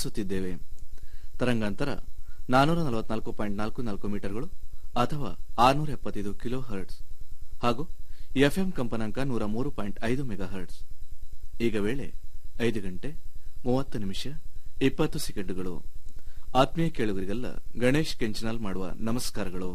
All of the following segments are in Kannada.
ಪ್ರಸಾರಿಸುತ್ತಿದ್ದೇವೆ ತರಂಗಾಂತರ ನಾನೂರ ನಲವತ್ನಾಲ್ಕು ಪಾಯಿಂಟ್ ನಾಲ್ಕು ನಾಲ್ಕು ಮೀಟರ್ಗಳು ಅಥವಾ ಆರುನೂರ ಎಪ್ಪತ್ತೈದು ಕಿಲೋ ಹರ್ಟ್ಸ್ ಹಾಗೂ ಎಫ್ಎಂ ಕಂಪನಾಂಕ ನೂರ ಮೂರು ಪಾಯಿಂಟ್ ಐದು ಮೆಗಾ ಹರ್ಟ್ಸ್ ಈಗ ವೇಳೆ ಐದು ಗಂಟೆ ಮೂವತ್ತು ನಿಮಿಷ ಇಪ್ಪತ್ತು ಸೆಕೆಂಡುಗಳು ಆತ್ಮೀಯ ಕೇಳುಗರಿಗೆಲ್ಲ ಗಣೇಶ್ ಕೆಂಚನಾಲ್ ಮಾಡುವ ನಮಸ್ಕಾರಗಳು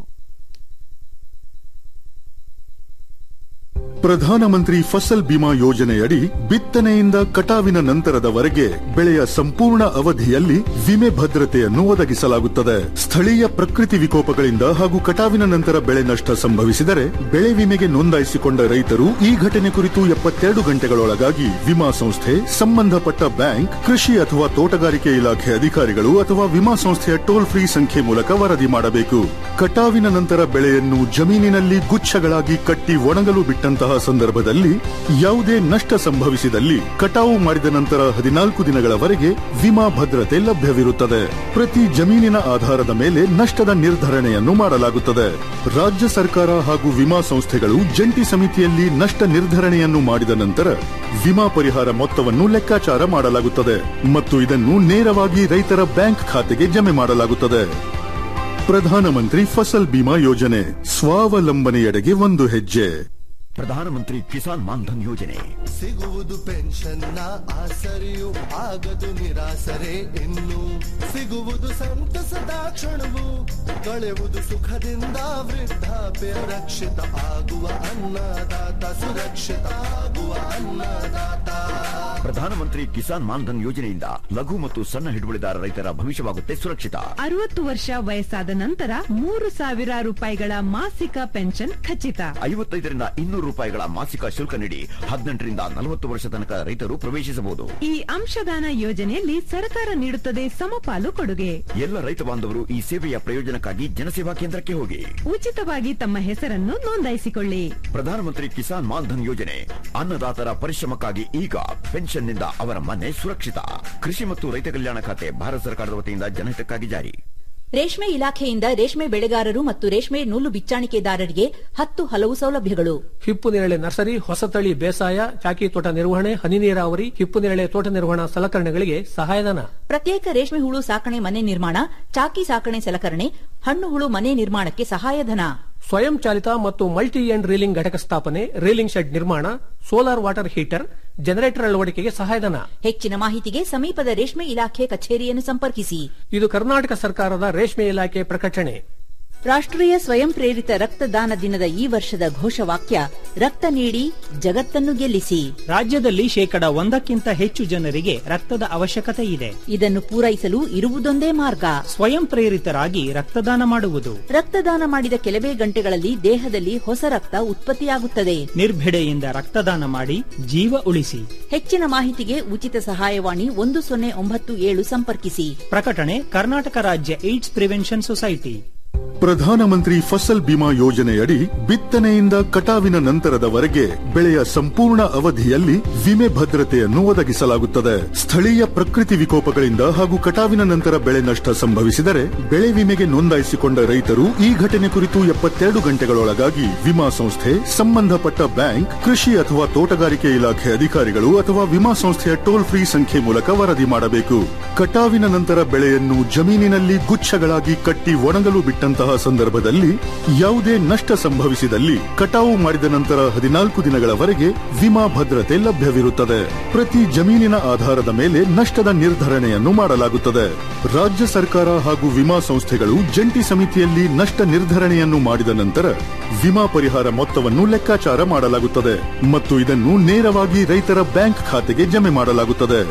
ಪ್ರಧಾನಮಂತ್ರಿ ಫಸಲ್ ಬಿಮಾ ಯೋಜನೆಯಡಿ ಬಿತ್ತನೆಯಿಂದ ಕಟಾವಿನ ನಂತರದವರೆಗೆ ಬೆಳೆಯ ಸಂಪೂರ್ಣ ಅವಧಿಯಲ್ಲಿ ವಿಮೆ ಭದ್ರತೆಯನ್ನು ಒದಗಿಸಲಾಗುತ್ತದೆ ಸ್ಥಳೀಯ ಪ್ರಕೃತಿ ವಿಕೋಪಗಳಿಂದ ಹಾಗೂ ಕಟಾವಿನ ನಂತರ ಬೆಳೆ ನಷ್ಟ ಸಂಭವಿಸಿದರೆ ಬೆಳೆ ವಿಮೆಗೆ ನೋಂದಾಯಿಸಿಕೊಂಡ ರೈತರು ಈ ಘಟನೆ ಕುರಿತು ಎಪ್ಪತ್ತೆರಡು ಗಂಟೆಗಳೊಳಗಾಗಿ ವಿಮಾ ಸಂಸ್ಥೆ ಸಂಬಂಧಪಟ್ಟ ಬ್ಯಾಂಕ್ ಕೃಷಿ ಅಥವಾ ತೋಟಗಾರಿಕೆ ಇಲಾಖೆ ಅಧಿಕಾರಿಗಳು ಅಥವಾ ವಿಮಾ ಸಂಸ್ಥೆಯ ಟೋಲ್ ಫ್ರೀ ಸಂಖ್ಯೆ ಮೂಲಕ ವರದಿ ಮಾಡಬೇಕು ಕಟಾವಿನ ನಂತರ ಬೆಳೆಯನ್ನು ಜಮೀನಿನಲ್ಲಿ ಗುಚ್ಛಗಳಾಗಿ ಕಟ್ಟಿ ಒಣಗಲು ಬಿಟ್ಟಂತಹ ಸಂದರ್ಭದಲ್ಲಿ ಯಾವುದೇ ನಷ್ಟ ಸಂಭವಿಸಿದಲ್ಲಿ ಕಟಾವು ಮಾಡಿದ ನಂತರ ಹದಿನಾಲ್ಕು ದಿನಗಳವರೆಗೆ ವಿಮಾ ಭದ್ರತೆ ಲಭ್ಯವಿರುತ್ತದೆ ಪ್ರತಿ ಜಮೀನಿನ ಆಧಾರದ ಮೇಲೆ ನಷ್ಟದ ನಿರ್ಧರಣೆಯನ್ನು ಮಾಡಲಾಗುತ್ತದೆ ರಾಜ್ಯ ಸರ್ಕಾರ ಹಾಗೂ ವಿಮಾ ಸಂಸ್ಥೆಗಳು ಜಂಟಿ ಸಮಿತಿಯಲ್ಲಿ ನಷ್ಟ ನಿರ್ಧರಣೆಯನ್ನು ಮಾಡಿದ ನಂತರ ವಿಮಾ ಪರಿಹಾರ ಮೊತ್ತವನ್ನು ಲೆಕ್ಕಾಚಾರ ಮಾಡಲಾಗುತ್ತದೆ ಮತ್ತು ಇದನ್ನು ನೇರವಾಗಿ ರೈತರ ಬ್ಯಾಂಕ್ ಖಾತೆಗೆ ಜಮೆ ಮಾಡಲಾಗುತ್ತದೆ ಪ್ರಧಾನಮಂತ್ರಿ ಫಸಲ್ ಬಿಮಾ ಯೋಜನೆ ಸ್ವಾವಲಂಬನೆಯೆಡೆಗೆ ಒಂದು ಹೆಜ್ಜೆ ಪ್ರಧಾನಮಂತ್ರಿ ಕಿಸಾನ್ ಮಾನ್ಧನ್ ಯೋಜನೆ ಸಿಗುವುದು ಪೆನ್ಷನ್ನ ಆಸರೆಯು ಆಗದು ನಿರಾಸರೆ ಇನ್ನು ಸಿಗುವುದು ಸಂತಸದ ಕ್ಷಣವು ಕಳೆಯುವುದು ಸುಖದಿಂದ ವೃದ್ಧಾಪ್ಯ ರಕ್ಷಿತ ಆಗುವ ಅನ್ನದಾತ ಸುರಕ್ಷಿತ ಆಗುವ ಅನ್ನದಾತ ಪ್ರಧಾನಮಂತ್ರಿ ಕಿಸಾನ್ ಮಾನ್ಧನ್ ಯೋಜನೆಯಿಂದ ಲಘು ಮತ್ತು ಸಣ್ಣ ಹಿಡುವಳಿದಾರ ರೈತರ ಭವಿಷ್ಯವಾಗುತ್ತೆ ಸುರಕ್ಷಿತ ಅರವತ್ತು ವರ್ಷ ವಯಸ್ಸಾದ ನಂತರ ಮೂರು ಸಾವಿರ ರೂಪಾಯಿಗಳ ಮಾಸಿಕ ಪೆನ್ಷನ್ ಖಚಿತ ಐವತ್ತೈದರಿಂದ ಇನ್ನೂರು ರೂಪಾಯಿಗಳ ಮಾಸಿಕ ಶುಲ್ಕ ನೀಡಿ ಹದಿನೆಂಟರಿಂದ ನಲವತ್ತು ವರ್ಷ ತನಕ ರೈತರು ಪ್ರವೇಶಿಸಬಹುದು ಈ ಅಂಶದಾನ ಯೋಜನೆಯಲ್ಲಿ ಸರ್ಕಾರ ನೀಡುತ್ತದೆ ಸಮಪಾಲು ಕೊಡುಗೆ ಎಲ್ಲ ರೈತ ಬಾಂಧವರು ಈ ಸೇವೆಯ ಪ್ರಯೋಜನಕ್ಕಾಗಿ ಜನಸೇವಾ ಕೇಂದ್ರಕ್ಕೆ ಹೋಗಿ ಉಚಿತವಾಗಿ ತಮ್ಮ ಹೆಸರನ್ನು ನೋಂದಾಯಿಸಿಕೊಳ್ಳಿ ಪ್ರಧಾನಮಂತ್ರಿ ಕಿಸಾನ್ ಮಾನ್ಧನ್ ಯೋಜನೆ ಅನ್ನದಾತರ ಪರಿಶ್ರಮಕ್ಕಾಗಿ ಈಗ ಪೆನ್ಷನ್ನಿಂದ ಅವರ ಮನೆ ಸುರಕ್ಷಿತ ಕೃಷಿ ಮತ್ತು ರೈತ ಕಲ್ಯಾಣ ಖಾತೆ ಭಾರತ ಸರ್ಕಾರದ ವತಿಯಿಂದ ಜನಹಿತಕ್ಕಾಗಿ ಜಾರಿ ರೇಷ್ಮೆ ಇಲಾಖೆಯಿಂದ ರೇಷ್ಮೆ ಬೆಳೆಗಾರರು ಮತ್ತು ರೇಷ್ಮೆ ನೂಲು ಬಿಚ್ಚಾಣಿಕೆದಾರರಿಗೆ ಹತ್ತು ಹಲವು ಸೌಲಭ್ಯಗಳು ಹಿಪ್ಪು ನೇರಳೆ ನರ್ಸರಿ ಹೊಸತಳಿ ಬೇಸಾಯ ಚಾಕಿ ತೋಟ ನಿರ್ವಹಣೆ ಹನಿ ನೀರಾವರಿ ಹಿಪ್ಪು ನೇರಳೆ ತೋಟ ನಿರ್ವಹಣಾ ಸಲಕರಣೆಗಳಿಗೆ ಸಹಾಯಧನ ಪ್ರತ್ಯೇಕ ರೇಷ್ಮೆ ಹುಳು ಸಾಕಣೆ ಮನೆ ನಿರ್ಮಾಣ ಚಾಕಿ ಸಾಕಣೆ ಸಲಕರಣೆ ಹಣ್ಣು ಹುಳು ಮನೆ ನಿರ್ಮಾಣಕ್ಕೆ ಸಹಾಯಧನ ಸ್ವಯಂ ಚಾಲಿತ ಮತ್ತು ಮಲ್ಟಿ ಎಂಡ್ ರೀಲಿಂಗ್ ಘಟಕ ಸ್ಥಾಪನೆ ರೀಲಿಂಗ್ ಶೆಡ್ ನಿರ್ಮಾಣ ಸೋಲಾರ್ ವಾಟರ್ ಹೀಟರ್ ಜನರೇಟರ್ ಅಳವಡಿಕೆಗೆ ಸಹಾಯಧನ ಹೆಚ್ಚಿನ ಮಾಹಿತಿಗೆ ಸಮೀಪದ ರೇಷ್ಮೆ ಇಲಾಖೆ ಕಚೇರಿಯನ್ನು ಸಂಪರ್ಕಿಸಿ ಇದು ಕರ್ನಾಟಕ ಸರ್ಕಾರದ ರೇಷ್ಮೆ ಇಲಾಖೆ ಪ್ರಕಟಣೆ ರಾಷ್ಟ್ರೀಯ ಸ್ವಯಂ ಪ್ರೇರಿತ ರಕ್ತದಾನ ದಿನದ ಈ ವರ್ಷದ ಘೋಷವಾಕ್ಯ ರಕ್ತ ನೀಡಿ ಜಗತ್ತನ್ನು ಗೆಲ್ಲಿಸಿ ರಾಜ್ಯದಲ್ಲಿ ಶೇಕಡ ಒಂದಕ್ಕಿಂತ ಹೆಚ್ಚು ಜನರಿಗೆ ರಕ್ತದ ಅವಶ್ಯಕತೆ ಇದೆ ಇದನ್ನು ಪೂರೈಸಲು ಇರುವುದೊಂದೇ ಮಾರ್ಗ ಸ್ವಯಂ ಪ್ರೇರಿತರಾಗಿ ರಕ್ತದಾನ ಮಾಡುವುದು ರಕ್ತದಾನ ಮಾಡಿದ ಕೆಲವೇ ಗಂಟೆಗಳಲ್ಲಿ ದೇಹದಲ್ಲಿ ಹೊಸ ರಕ್ತ ಉತ್ಪತ್ತಿಯಾಗುತ್ತದೆ ನಿರ್ಭಿಡೆಯಿಂದ ರಕ್ತದಾನ ಮಾಡಿ ಜೀವ ಉಳಿಸಿ ಹೆಚ್ಚಿನ ಮಾಹಿತಿಗೆ ಉಚಿತ ಸಹಾಯವಾಣಿ ಒಂದು ಸೊನ್ನೆ ಒಂಬತ್ತು ಏಳು ಸಂಪರ್ಕಿಸಿ ಪ್ರಕಟಣೆ ಕರ್ನಾಟಕ ರಾಜ್ಯ ಏಡ್ಸ್ ಪ್ರಿವೆನ್ಷನ್ ಸೊಸೈಟಿ ಪ್ರಧಾನಮಂತ್ರಿ ಫಸಲ್ ಬಿಮಾ ಯೋಜನೆಯಡಿ ಬಿತ್ತನೆಯಿಂದ ಕಟಾವಿನ ನಂತರದವರೆಗೆ ಬೆಳೆಯ ಸಂಪೂರ್ಣ ಅವಧಿಯಲ್ಲಿ ವಿಮೆ ಭದ್ರತೆಯನ್ನು ಒದಗಿಸಲಾಗುತ್ತದೆ ಸ್ಥಳೀಯ ಪ್ರಕೃತಿ ವಿಕೋಪಗಳಿಂದ ಹಾಗೂ ಕಟಾವಿನ ನಂತರ ಬೆಳೆ ನಷ್ಟ ಸಂಭವಿಸಿದರೆ ಬೆಳೆ ವಿಮೆಗೆ ನೋಂದಾಯಿಸಿಕೊಂಡ ರೈತರು ಈ ಘಟನೆ ಕುರಿತು ಎಪ್ಪತ್ತೆರಡು ಗಂಟೆಗಳೊಳಗಾಗಿ ವಿಮಾ ಸಂಸ್ಥೆ ಸಂಬಂಧಪಟ್ಟ ಬ್ಯಾಂಕ್ ಕೃಷಿ ಅಥವಾ ತೋಟಗಾರಿಕೆ ಇಲಾಖೆ ಅಧಿಕಾರಿಗಳು ಅಥವಾ ವಿಮಾ ಸಂಸ್ಥೆಯ ಟೋಲ್ ಫ್ರೀ ಸಂಖ್ಯೆ ಮೂಲಕ ವರದಿ ಮಾಡಬೇಕು ಕಟಾವಿನ ನಂತರ ಬೆಳೆಯನ್ನು ಜಮೀನಿನಲ್ಲಿ ಗುಚ್ಛಗಳಾಗಿ ಕಟ್ಟಿ ಒಣಗಲು ಬಿಟ್ಟಂತಹ ಸಂದರ್ಭದಲ್ಲಿ ಯಾವುದೇ ನಷ್ಟ ಸಂಭವಿಸಿದಲ್ಲಿ ಕಟಾವು ಮಾಡಿದ ನಂತರ ಹದಿನಾಲ್ಕು ದಿನಗಳವರೆಗೆ ವಿಮಾ ಭದ್ರತೆ ಲಭ್ಯವಿರುತ್ತದೆ ಪ್ರತಿ ಜಮೀನಿನ ಆಧಾರದ ಮೇಲೆ ನಷ್ಟದ ನಿರ್ಧರಣೆಯನ್ನು ಮಾಡಲಾಗುತ್ತದೆ ರಾಜ್ಯ ಸರ್ಕಾರ ಹಾಗೂ ವಿಮಾ ಸಂಸ್ಥೆಗಳು ಜಂಟಿ ಸಮಿತಿಯಲ್ಲಿ ನಷ್ಟ ನಿರ್ಧರಣೆಯನ್ನು ಮಾಡಿದ ನಂತರ ವಿಮಾ ಪರಿಹಾರ ಮೊತ್ತವನ್ನು ಲೆಕ್ಕಾಚಾರ ಮಾಡಲಾಗುತ್ತದೆ ಮತ್ತು ಇದನ್ನು ನೇರವಾಗಿ ರೈತರ ಬ್ಯಾಂಕ್ ಖಾತೆಗೆ ಜಮೆ ಮಾಡಲಾಗುತ್ತದೆ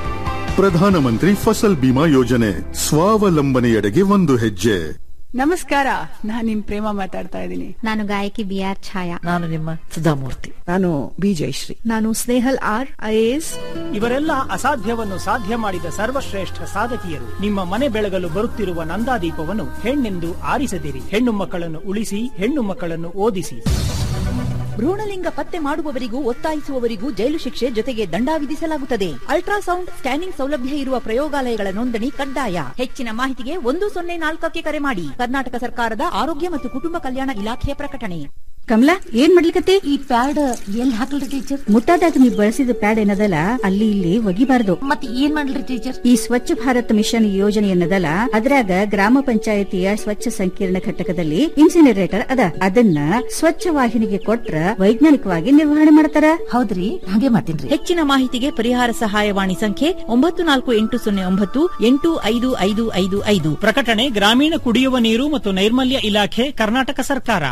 ಪ್ರಧಾನಮಂತ್ರಿ ಫಸಲ್ ಬಿಮಾ ಯೋಜನೆ ಸ್ವಾವಲಂಬನೆಯೆಡೆಗೆ ಒಂದು ಹೆಜ್ಜೆ ನಮಸ್ಕಾರ ನಾನ್ ನಿಮ್ ಪ್ರೇಮ ಮಾತಾಡ್ತಾ ಇದ್ದೀನಿ ನಾನು ಗಾಯಕಿ ಬಿ ಆರ್ ಛಾಯಾ ನಾನು ನಿಮ್ಮ ಸುಧಾಮೂರ್ತಿ ನಾನು ಬಿ ಜಯಶ್ರೀ ನಾನು ಸ್ನೇಹಲ್ ಆರ್ ಐಎಎಸ್ ಇವರೆಲ್ಲ ಅಸಾಧ್ಯವನ್ನು ಸಾಧ್ಯ ಮಾಡಿದ ಸರ್ವಶ್ರೇಷ್ಠ ಸಾಧಕಿಯರು ನಿಮ್ಮ ಮನೆ ಬೆಳಗಲು ಬರುತ್ತಿರುವ ನಂದಾದೀಪವನ್ನು ಹೆಣ್ಣೆಂದು ಆರಿಸದಿರಿ ಹೆಣ್ಣು ಮಕ್ಕಳನ್ನು ಉಳಿಸಿ ಹೆಣ್ಣು ಮಕ್ಕಳನ್ನು ಓದಿಸಿ ಭ್ರೂಣಲಿಂಗ ಪತ್ತೆ ಮಾಡುವವರಿಗೂ ಒತ್ತಾಯಿಸುವವರಿಗೂ ಜೈಲು ಶಿಕ್ಷೆ ಜೊತೆಗೆ ದಂಡ ವಿಧಿಸಲಾಗುತ್ತದೆ ಅಲ್ಟ್ರಾಸೌಂಡ್ ಸ್ಕ್ಯಾನಿಂಗ್ ಸೌಲಭ್ಯ ಇರುವ ಪ್ರಯೋಗಾಲಯಗಳ ನೋಂದಣಿ ಕಡ್ಡಾಯ ಹೆಚ್ಚಿನ ಮಾಹಿತಿಗೆ ಒಂದು ಸೊನ್ನೆ ನಾಲ್ಕಕ್ಕೆ ಕರೆ ಮಾಡಿ ಕರ್ನಾಟಕ ಸರ್ಕಾರದ ಆರೋಗ್ಯ ಮತ್ತು ಕುಟುಂಬ ಕಲ್ಯಾಣ ಇಲಾಖೆಯ ಪ್ರಕಟಣೆ ಕಮಲಾ ಏನ್ ಮಾಡ್ಲಿಕತ್ತಿ ಈ ಪ್ಯಾಡ್ ಎಲ್ಲಿ ಹಾಕಲ್ರಿ ಟೀಚರ್ ಮುಟ್ಟಾದಾಗ ನೀವು ಬಳಸಿದ ಪ್ಯಾಡ್ ಏನದಲ್ಲ ಅಲ್ಲಿ ಇಲ್ಲಿ ಒಗಿಬಾರ್ದು ಮತ್ತೆ ಏನ್ ಮಾಡ್ಲಿ ಟೀಚರ್ ಈ ಸ್ವಚ್ಛ ಭಾರತ್ ಮಿಷನ್ ಯೋಜನೆ ಏನದಲ್ಲ ಅದ್ರಾಗ ಗ್ರಾಮ ಪಂಚಾಯತಿಯ ಸ್ವಚ್ಛ ಸಂಕೀರ್ಣ ಘಟಕದಲ್ಲಿ ಇನ್ಸಿನರೇಟರ್ ಅದ ಅದನ್ನ ಸ್ವಚ್ಛ ವಾಹಿನಿಗೆ ಕೊಟ್ರ ವೈಜ್ಞಾನಿಕವಾಗಿ ನಿರ್ವಹಣೆ ಮಾಡ್ತಾರ ಹೌದ್ರಿ ಹಾಗೆ ಮಾಡ್ತೀನಿ ಹೆಚ್ಚಿನ ಮಾಹಿತಿಗೆ ಪರಿಹಾರ ಸಹಾಯವಾಣಿ ಸಂಖ್ಯೆ ಒಂಬತ್ತು ನಾಲ್ಕು ಎಂಟು ಸೊನ್ನೆ ಒಂಬತ್ತು ಎಂಟು ಐದು ಐದು ಐದು ಐದು ಪ್ರಕಟಣೆ ಗ್ರಾಮೀಣ ಕುಡಿಯುವ ನೀರು ಮತ್ತು ನೈರ್ಮಲ್ಯ ಇಲಾಖೆ ಕರ್ನಾಟಕ ಸರ್ಕಾರ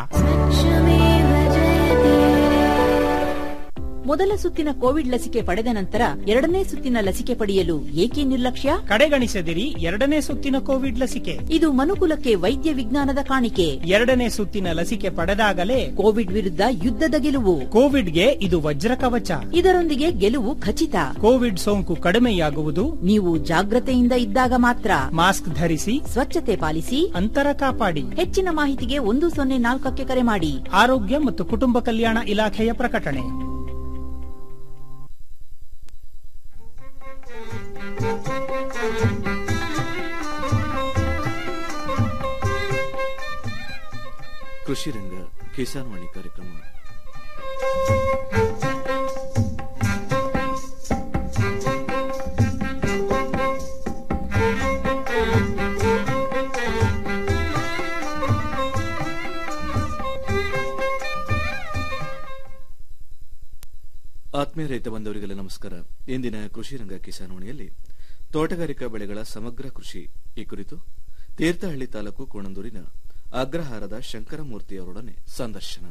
ಮೊದಲ ಸುತ್ತಿನ ಕೋವಿಡ್ ಲಸಿಕೆ ಪಡೆದ ನಂತರ ಎರಡನೇ ಸುತ್ತಿನ ಲಸಿಕೆ ಪಡೆಯಲು ಏಕೆ ನಿರ್ಲಕ್ಷ್ಯ ಕಡೆಗಣಿಸದಿರಿ ಎರಡನೇ ಸುತ್ತಿನ ಕೋವಿಡ್ ಲಸಿಕೆ ಇದು ಮನುಕುಲಕ್ಕೆ ವೈದ್ಯ ವಿಜ್ಞಾನದ ಕಾಣಿಕೆ ಎರಡನೇ ಸುತ್ತಿನ ಲಸಿಕೆ ಪಡೆದಾಗಲೇ ಕೋವಿಡ್ ವಿರುದ್ಧ ಯುದ್ಧದ ಗೆಲುವು ಕೋವಿಡ್ಗೆ ಇದು ವಜ್ರ ಕವಚ ಇದರೊಂದಿಗೆ ಗೆಲುವು ಖಚಿತ ಕೋವಿಡ್ ಸೋಂಕು ಕಡಿಮೆಯಾಗುವುದು ನೀವು ಜಾಗ್ರತೆಯಿಂದ ಇದ್ದಾಗ ಮಾತ್ರ ಮಾಸ್ಕ್ ಧರಿಸಿ ಸ್ವಚ್ಛತೆ ಪಾಲಿಸಿ ಅಂತರ ಕಾಪಾಡಿ ಹೆಚ್ಚಿನ ಮಾಹಿತಿಗೆ ಒಂದು ಸೊನ್ನೆ ನಾಲ್ಕಕ್ಕೆ ಕರೆ ಮಾಡಿ ಆರೋಗ್ಯ ಮತ್ತು ಕುಟುಂಬ ಕಲ್ಯಾಣ ಇಲಾಖೆಯ ಪ್ರಕಟಣೆ ಕೃಷಿ ರಂಗ ಕಿಸಾನ್ ವಾಣಿ ಕಾರ್ಯಕ್ರಮ ಆತ್ಮೀಯ ರೈತ ಬಂದವರಿಗೆಲ್ಲ ನಮಸ್ಕಾರ ಇಂದಿನ ಕೃಷಿ ರಂಗ ಕಿಸಾನ್ ವಾಣಿಯಲ್ಲಿ ತೋಟಗಾರಿಕಾ ಬೆಳೆಗಳ ಸಮಗ್ರ ಕೃಷಿ ಈ ಕುರಿತು ತೀರ್ಥಹಳ್ಳಿ ತಾಲೂಕು ಕೋಣಂದೂರಿನ ಅಗ್ರಹಾರದ ಶಂಕರಮೂರ್ತಿ ಅವರೊಡನೆ ಸಂದರ್ಶನ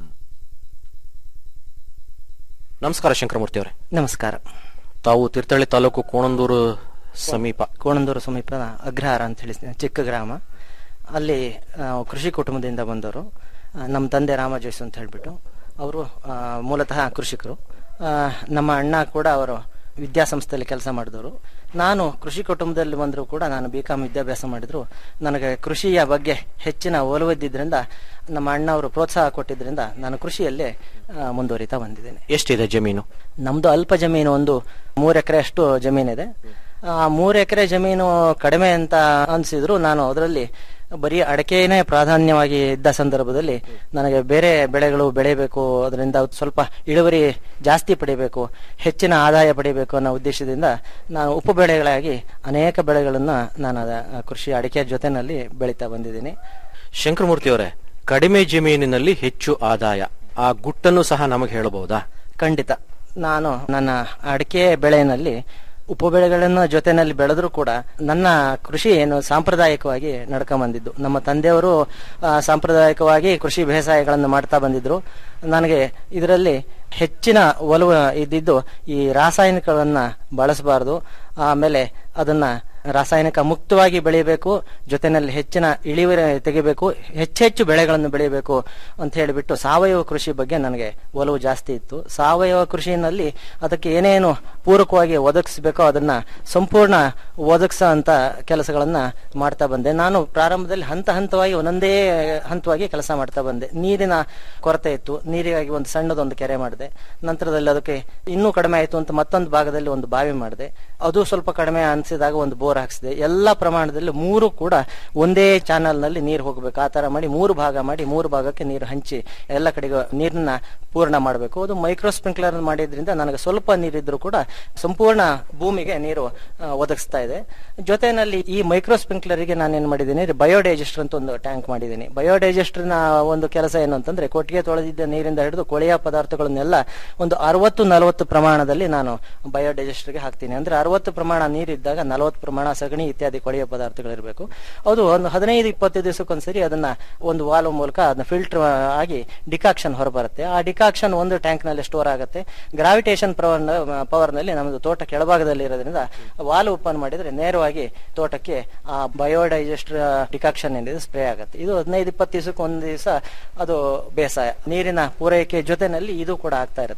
ನಮಸ್ಕಾರ ಶಂಕರಮೂರ್ತಿ ಅವರೇ ನಮಸ್ಕಾರ ತಾವು ತೀರ್ಥಹಳ್ಳಿ ತಾಲೂಕು ಕೋಣಂದೂರು ಸಮೀಪ ಕೋಣಂದೂರು ಸಮೀಪ ಅಗ್ರಹಾರ ಅಂತ ಹೇಳಿ ಚಿಕ್ಕ ಗ್ರಾಮ ಅಲ್ಲಿ ಆ, ಕೃಷಿ ಕುಟುಂಬದಿಂದ ಬಂದವರು ಆ, ನಮ್ಮ ತಂದೆ ರಾಮಜೋಯ್ಸ್ ಅಂತ ಹೇಳ್ಬಿಟ್ಟು ಅವರು ಆ, ಮೂಲತಃ ಕೃಷಿಕರು ಆ, ನಮ್ಮ ಅಣ್ಣ ಕೂಡ ಅವರು ವಿದ್ಯಾಸಂಸ್ಥೆಯಲ್ಲಿ ಕೆಲಸ ಮಾಡಿದವರು ನಾನು ಕೃಷಿ ಕುಟುಂಬದಲ್ಲಿ ಬಂದರೂ ಕೂಡ ನಾನು ಬಿ ಕಾಮ್ ವಿದ್ಯಾಭ್ಯಾಸ ಮಾಡಿದ್ರು ನನಗೆ ಕೃಷಿಯ ಬಗ್ಗೆ ಹೆಚ್ಚಿನ ಒಲವಿದ್ದಿದ್ರಿಂದ ನಮ್ಮ ಅಣ್ಣ ಅವರು ಪ್ರೋತ್ಸಾಹ ಕೊಟ್ಟಿದ್ರಿಂದ ನಾನು ಕೃಷಿಯಲ್ಲೇ ಆ, ಮುಂದುವರಿತಾ ಬಂದಿದ್ದೇನೆ ಎಷ್ಟಿದೆ ಜಮೀನು ನಮ್ದು ಅಲ್ಪ ಜಮೀನು ಒಂದು ಮೂರು ಎಕರೆ ಅಷ್ಟು ಜಮೀನಿದೆ ಆ ಮೂರು ಎಕರೆ ಜಮೀನು ಕಡಿಮೆ ಅಂತ ಅನ್ಸಿದ್ರು ನಾನು ಅದರಲ್ಲಿ ಬರೀ ಅಡಕೆನೇ ಪ್ರಾಧಾನ್ಯವಾಗಿ ಇದ್ದ ಸಂದರ್ಭದಲ್ಲಿ ನನಗೆ ಬೇರೆ ಬೆಳೆಗಳು ಬೆಳೆಯಬೇಕು ಅದರಿಂದ ಸ್ವಲ್ಪ ಇಳುವರಿ ಜಾಸ್ತಿ ಪಡಿಬೇಕು ಹೆಚ್ಚಿನ ಆದಾಯ ಪಡಿಬೇಕು ಅನ್ನೋ ಉದ್ದೇಶದಿಂದ ನಾನು ಉಪ ಬೆಳೆಗಳಾಗಿ ಅನೇಕ ಬೆಳೆಗಳನ್ನ ನಾನು ಅದ- ಕೃಷಿ ಅಡಿಕೆ ಜೊತೆನಲ್ಲಿ ಬೆಳೀತಾ ಬಂದಿದ್ದೀನಿ ಶಂಕರಮೂರ್ತಿ ಅವರೇ ಕಡಿಮೆ ಜಮೀನಿನಲ್ಲಿ ಹೆಚ್ಚು ಆದಾಯ ಆ ಗುಟ್ಟನ್ನು ಸಹ ನಮಗೆ ಹೇಳಬಹುದಾ ಖಂಡಿತ ನಾನು ನನ್ನ ಅಡಿಕೆ ಬೆಳೆಯಲ್ಲಿ ಉಪಬೆಳೆಗಳನ್ನ ಜೊತೆನಲ್ಲಿ ಬೆಳೆದ್ರು ಕೂಡ ನನ್ನ ಕೃಷಿ ಏನು ಸಾಂಪ್ರದಾಯಿಕವಾಗಿ ನಡ್ಕೊಂಡ್ ಬಂದಿದ್ದು ನಮ್ಮ ತಂದೆಯವರು ಆ, ಸಾಂಪ್ರದಾಯಿಕವಾಗಿ ಕೃಷಿ ಬೇಸಾಯಗಳನ್ನು ಮಾಡ್ತಾ ಬಂದಿದ್ರು ನನಗೆ ಇದರಲ್ಲಿ ಹೆಚ್ಚಿನ ಒಲವು ಇದ್ದಿದ್ದು ಈ ರಾಸಾಯನಿಕಗಳನ್ನ ಬಳಸಬಾರದು ಆಮೇಲೆ ಅದನ್ನ ರಾಸಾಯನಿಕ ಮುಕ್ತವಾಗಿ ಬೆಳೆಯಬೇಕು ಜೊತೆನಲ್ಲಿ ಹೆಚ್ಚಿನ ಇಳುವರಿ ತೆಗಿಬೇಕು ಹೆಚ್ಚೆಚ್ಚು ಬೆಳೆಗಳನ್ನು ಬೆಳೆಯಬೇಕು ಅಂತ ಹೇಳಿಬಿಟ್ಟು ಸಾವಯವ ಕೃಷಿ ಬಗ್ಗೆ ನನಗೆ ಒಲವು ಜಾಸ್ತಿ ಇತ್ತು ಸಾವಯವ ಕೃಷಿಯಲ್ಲಿ ಅದಕ್ಕೆ ಏನೇನು ಪೂರಕವಾಗಿ ಒದಗಿಸಬೇಕೋ ಅದನ್ನ ಸಂಪೂರ್ಣ ಒದಗಿಸೋ ಅಂತ ಕೆಲಸಗಳನ್ನ ಮಾಡ್ತಾ ಬಂದೆ ನಾನು ಪ್ರಾರಂಭದಲ್ಲಿ ಹಂತ ಹಂತವಾಗಿ ಒಂದೊಂದೇ ಹಂತವಾಗಿ ಕೆಲಸ ಮಾಡ್ತಾ ಬಂದೆ ನೀರಿನ ಕೊರತೆ ಇತ್ತು ನೀರಿಗಾಗಿ ಒಂದು ಸಣ್ಣದೊಂದು ಕೆರೆ ಮಾಡಿದೆ ನಂತರದಲ್ಲಿ ಅದಕ್ಕೆ ಇನ್ನೂ ಕಡಿಮೆ ಆಯಿತು ಅಂತ ಮತ್ತೊಂದು ಭಾಗದಲ್ಲಿ ಒಂದು ಬಾವಿ ಮಾಡಿದೆ ಅದು ಸ್ವಲ್ಪ ಕಡಿಮೆ ಅನಿಸಿದಾಗ ಒಂದು ಬೋರ್ ಹಾಕ್ಸಿದೆ ಎಲ್ಲ ಪ್ರಮಾಣದಲ್ಲಿ ಮೂರು ಕೂಡ ಒಂದೇ ಚಾನಲ್ ನಲ್ಲಿ ನೀರು ಹೋಗಬೇಕು ಆ ತರ ಮಾಡಿ ಮೂರು ಭಾಗ ಮಾಡಿ ಮೂರು ಭಾಗಕ್ಕೆ ನೀರು ಹಂಚಿ ಎಲ್ಲ ಕಡೆಗೆ ನೀರನ್ನ ಪೂರ್ಣ ಮಾಡಬೇಕು ಅದು ಮೈಕ್ರೋ ಸ್ಪ್ರಿಂಕ್ಲರ್ ಮಾಡಿದ್ರಿಂದ ನನಗೆ ಸ್ವಲ್ಪ ನೀರಿದ್ರು ಕೂಡ ಸಂಪೂರ್ಣ ಭೂಮಿಗೆ ನೀರು ಆ, ಒದಗಿಸ್ತಾ ಇದೆ ಜೊತೆನಲ್ಲಿ ಈ ಮೈಕ್ರೋ ಸ್ಪ್ರಿಂಕ್ಲರ್ಗೆ ನಾನು ಏನ್ ಮಾಡಿದ್ದೀನಿ ಬಯೋಡೈಜೆಸ್ಟರ್ ಅಂತ ಒಂದು ಟ್ಯಾಂಕ್ ಮಾಡಿದ್ದೀನಿ ಬಯೋಡೈಜೆಸ್ಟರ್ ನ ಒಂದು ಕೆಲಸ ಏನು ಅಂತಂದ್ರೆ ಕೊಟ್ಟಿಗೆ ತೊಳೆದಿದ್ದ ನೀರಿಂದ ಹಿಡಿದು ಕೊಳೆಯ ಪದಾರ್ಥಗಳನ್ನೆಲ್ಲ ಒಂದು ಅರವತ್ತು ನಲವತ್ತು ಪ್ರಮಾಣದಲ್ಲಿ ನಾನು ಬಯೋಡೈಜೆಸ್ಟರ್ಗೆ ಹಾಕ್ತೀನಿ ಅಂದ್ರೆ ಅರವತ್ತು ಪ್ರಮಾಣ ನೀರಿದ್ದಾಗ ನಲವತ್ತು ಪ್ರಮಾಣ ಸಗಣಿ ಇತ್ಯಾದಿ ಕೊಳೆಯ ಪದಾರ್ಥಗಳಿರಬೇಕು ಅದು ಒಂದು ಹದಿನೈದು ಇಪ್ಪತ್ತು ದಿವಸಕ್ಕೊಂದ್ಸರಿ ಅದನ್ನ ಒಂದು ವಾಲ್ವ್ ಮೂಲಕ ಅದನ್ನ ಫಿಲ್ಟರ್ ಆಗಿ ಡಿಕಾಕ್ಷನ್ ಹೊರಬರುತ್ತೆ ಆ ಡಿಕಾಕ್ಷನ್ ಒಂದು ಟ್ಯಾಂಕ್ ನಲ್ಲಿ ಸ್ಟೋರ್ ಆಗುತ್ತೆ ಗ್ರಾವಿಟೇಷನ್ ಪವರ್ ಪವರ್ ನಲ್ಲಿ ನಮ್ಮದು ತೋಟ ಕೆಳಭಾಗದಲ್ಲಿ ಇರೋದ್ರಿಂದ ವಾಲ್ವ್ ಓಪನ್ ಮಾಡಿದ್ರೆ ನೇರವಾಗಿ ತೋಟಕ್ಕೆ ಆ ಬಯೋಡೈಜೆಸ್ಟರ್ ಡಿಕಾಕ್ಷನ್ ಏನಿದೆ ಸ್ಪ್ರೇ ಆಗುತ್ತೆ ಇದು ಹದಿನೈದು ಇಪ್ಪತ್ತು ದಿವಸಕ್ಕೆ ಒಂದು ದಿವಸ ಅದು ಬೇಸಾಯ ನೀರಿನ ಪೂರೈಕೆ ಜೊತೆನಲ್ಲಿ ಇದು ಕೂಡ ಆಗ್ತಾ ಇರುತ್ತೆ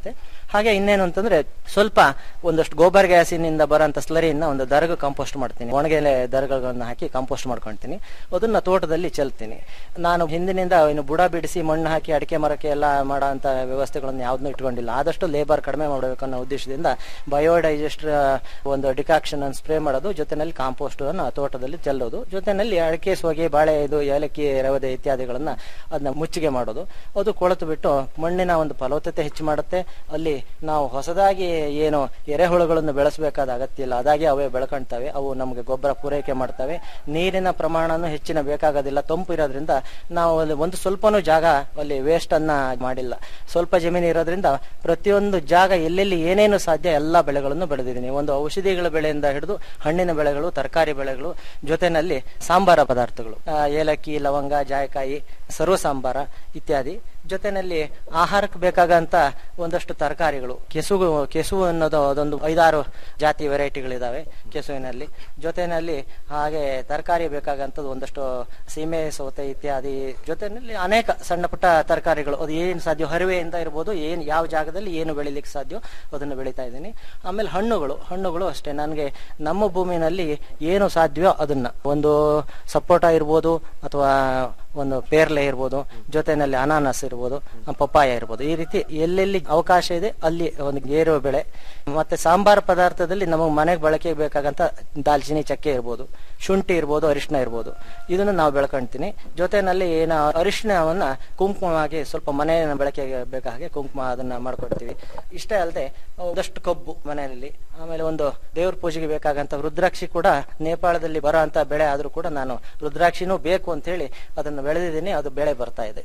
ಹಾಗೆ ಇನ್ನೇನು ಅಂತಂದ್ರೆ ಸ್ವಲ್ಪ ಒಂದಷ್ಟು ಗೋಬರ್ ಗ್ಯಾಸಿನಿಂದ ಬರೋಂಥ ಸ್ಲರಿಯಿಂದ ಒಂದು ದರಗ ಕಾಂಪೋಸ್ಟ್ ಮಾಡ್ತೀನಿ ಒಣಗೆಲೆ ದರಗಳನ್ನು ಹಾಕಿ ಕಾಂಪೋಸ್ಟ್ ಮಾಡ್ಕೊಳ್ತೀನಿ ಅದನ್ನ ತೋಟದಲ್ಲಿ ಚೆಲ್ತೀನಿ ನಾನು ಹಿಂದಿನಿಂದ ಇನ್ನು ಬುಡ ಬಿಡಿಸಿ ಮಣ್ಣು ಹಾಕಿ ಅಡಿಕೆ ಮರಕ್ಕೆ ಎಲ್ಲ ಮಾಡೋ ಅಂತ ವ್ಯವಸ್ಥೆಗಳನ್ನು ಯಾವ್ದನ್ನೂ ಇಟ್ಕೊಂಡಿಲ್ಲ ಆದಷ್ಟು ಲೇಬರ್ ಕಡಿಮೆ ಮಾಡಬೇಕು ಅನ್ನೋ ಉದ್ದೇಶದಿಂದ ಬಯೋಡೈಜೆಸ್ಟ್ ಒಂದು ಡಿಕಾಕ್ಷನ್ ಅನ್ನು ಸ್ಪ್ರೇ ಮಾಡೋದು ಜೊತೆನಲ್ಲಿ ಕಾಂಪೋಸ್ಟ್ ಅನ್ನು ತೋಟದಲ್ಲಿ ಚೆಲ್ಲೋದು ಜೊತೆನಲ್ಲಿ ಅಡಿಕೆ ಸೋಗೆ ಬಾಳೆ ಇದು ಏಲಕ್ಕಿ ರವದೆ ಇತ್ಯಾದಿಗಳನ್ನ ಅದನ್ನ ಮುಚ್ಚಿಗೆ ಮಾಡೋದು ಅದು ಕೊಳೆತು ಬಿಟ್ಟು ಮಣ್ಣಿನ ಒಂದು ಫಲವತ್ತತೆ ಹೆಚ್ಚು ಮಾಡುತ್ತೆ ಅಲ್ಲಿ ನಾವು ಹೊಸದಾಗಿ ಏನು ಎರೆಹುಳುಗಳನ್ನು ಬೆಳೆಸಬೇಕಾದ ಅಗತ್ಯ ಇಲ್ಲ ಅದಾಗಿ ಅವೇ ಬೆಳ್ಕೊಳ್ತವೆ ಅವು ನಮಗೆ ಗೊಬ್ಬರ ಪೂರೈಕೆ ಮಾಡ್ತವೆ ನೀರಿನ ಪ್ರಮಾಣನೂ ಹೆಚ್ಚಿನ ಬೇಕಾಗೋದಿಲ್ಲ ತಂಪು ಇರೋದ್ರಿಂದ ನಾವು ಅಲ್ಲಿ ಒಂದು ಸ್ವಲ್ಪನೂ ಜಾಗ ಅಲ್ಲಿ ವೇಸ್ಟ್ ಅನ್ನ ಮಾಡಿಲ್ಲ ಸ್ವಲ್ಪ ಜಮೀನು ಇರೋದ್ರಿಂದ ಪ್ರತಿಯೊಂದು ಜಾಗ ಎಲ್ಲೆಲ್ಲಿ ಏನೇನು ಸಾಧ್ಯ ಎಲ್ಲ ಬೆಳೆಗಳನ್ನು ಬೆಳೆದಿದ್ದೀನಿ ಒಂದು ಔಷಧಿಗಳ ಬೆಳೆಯಿಂದ ಹಿಡಿದು ಹಣ್ಣಿನ ಬೆಳೆಗಳು ತರಕಾರಿ ಬೆಳೆಗಳು ಜೊತೆನಲ್ಲಿ ಸಾಂಬಾರ ಪದಾರ್ಥಗಳು ಆ, ಏಲಕ್ಕಿ ಲವಂಗ ಜಾಯಕಾಯಿ ಸರ್ವ ಸಾಂಬಾರ ಇತ್ಯಾದಿ ಜೊತೆನಲ್ಲಿ ಆಹಾರಕ್ಕೆ ಬೇಕಾಗಂತ ಒಂದಷ್ಟು ತರಕಾರಿಗಳು ಕೆಸುವು ಕೆಸುವು ಅನ್ನೋದು ಅದೊಂದು ಐದಾರು ಜಾತಿ ವೆರೈಟಿಗಳಿದಾವೆ ಕೆಸುವಿನಲ್ಲಿ ಜೊತೆನಲ್ಲಿ ಹಾಗೆ ತರಕಾರಿ ಬೇಕಾಗಂತದ್ದು ಒಂದಷ್ಟು ಸೀಮೆ ಸೌತೆ ಇತ್ಯಾದಿ ಜೊತೆನಲ್ಲಿ ಅನೇಕ ಸಣ್ಣ ಪುಟ್ಟ ತರಕಾರಿಗಳು ಅದು ಏನು ಸಾಧ್ಯ ಹರಿವೆಯಿಂದ ಇರ್ಬೋದು ಏನು ಯಾವ ಜಾಗದಲ್ಲಿ ಏನು ಬೆಳಿಲಿಕ್ಕೆ ಸಾಧ್ಯ ಅದನ್ನು ಬೆಳೀತಾ ಇದ್ದೀನಿ ಆಮೇಲೆ ಹಣ್ಣುಗಳು ಹಣ್ಣುಗಳು ಅಷ್ಟೇ ನನಗೆ ನಮ್ಮ ಭೂಮಿನಲ್ಲಿ ಏನು ಸಾಧ್ಯವೋ ಅದನ್ನ ಒಂದು ಸಪೋಟ ಇರ್ಬೋದು ಅಥವಾ ಒಂದು ಪೇರ್ಲೆ ಇರ್ಬೋದು ಜೊತೆನಲ್ಲಿ ಅನಾನಸ್ ಇರ್ಬೋದು ಪಪ್ಪಾಯ ಇರ್ಬೋದು ಈ ರೀತಿ ಎಲ್ಲೆಲ್ಲಿ ಅವಕಾಶ ಇದೆ ಅಲ್ಲಿ ಒಂದು ಗೇರು ಬೆಳೆ ಮತ್ತೆ ಸಾಂಬಾರ್ ಪದಾರ್ಥದಲ್ಲಿ ನಮಗೆ ಮನೆಗೆ ಬಳಕೆಗೆ ಬೇಕಾಗಂತ ದಾಲ್ಚಿನ್ನಿ ಚಕ್ಕೆ ಇರ್ಬೋದು ಶುಂಠಿ ಇರ್ಬೋದು ಅರಿಶಿನ ಇರ್ಬೋದು ಇದನ್ನು ನಾವು ಬೆಳ್ಕೊಂತೀನಿ ಜೊತೆನಲ್ಲಿ ಏನು ಅರಿಶಿಣವನ್ನ ಕುಂಕುಮವಾಗಿ ಸ್ವಲ್ಪ ಮನೆ ಬಳಕೆಗೆ ಬೇಕಾ ಹಾಗೆ ಕುಂಕುಮ ಅದನ್ನ ಮಾಡ್ಕೊಡ್ತೀವಿ ಇಷ್ಟೇ ಅಲ್ಲದೆ ಒಂದಷ್ಟು ಕಬ್ಬು ಮನೆಯಲ್ಲಿ ಆಮೇಲೆ ಒಂದು ದೇವ್ರ ಪೂಜೆಗೆ ಬೇಕಾಗಂತ ರುದ್ರಾಕ್ಷಿ ಕೂಡ ನೇಪಾಳದಲ್ಲಿ ಬರೋ ಅಂತ ಬೆಳೆ ಆದ್ರೂ ಕೂಡ ನಾನು ರುದ್ರಾಕ್ಷಿನೂ ಬೇಕು ಅಂತ ಹೇಳಿ ಅದನ್ನು ಬೆಳೆದಿದ್ದೀನಿ ಅದು ಬೆಳೆ ಬರ್ತಾ ಇದೆ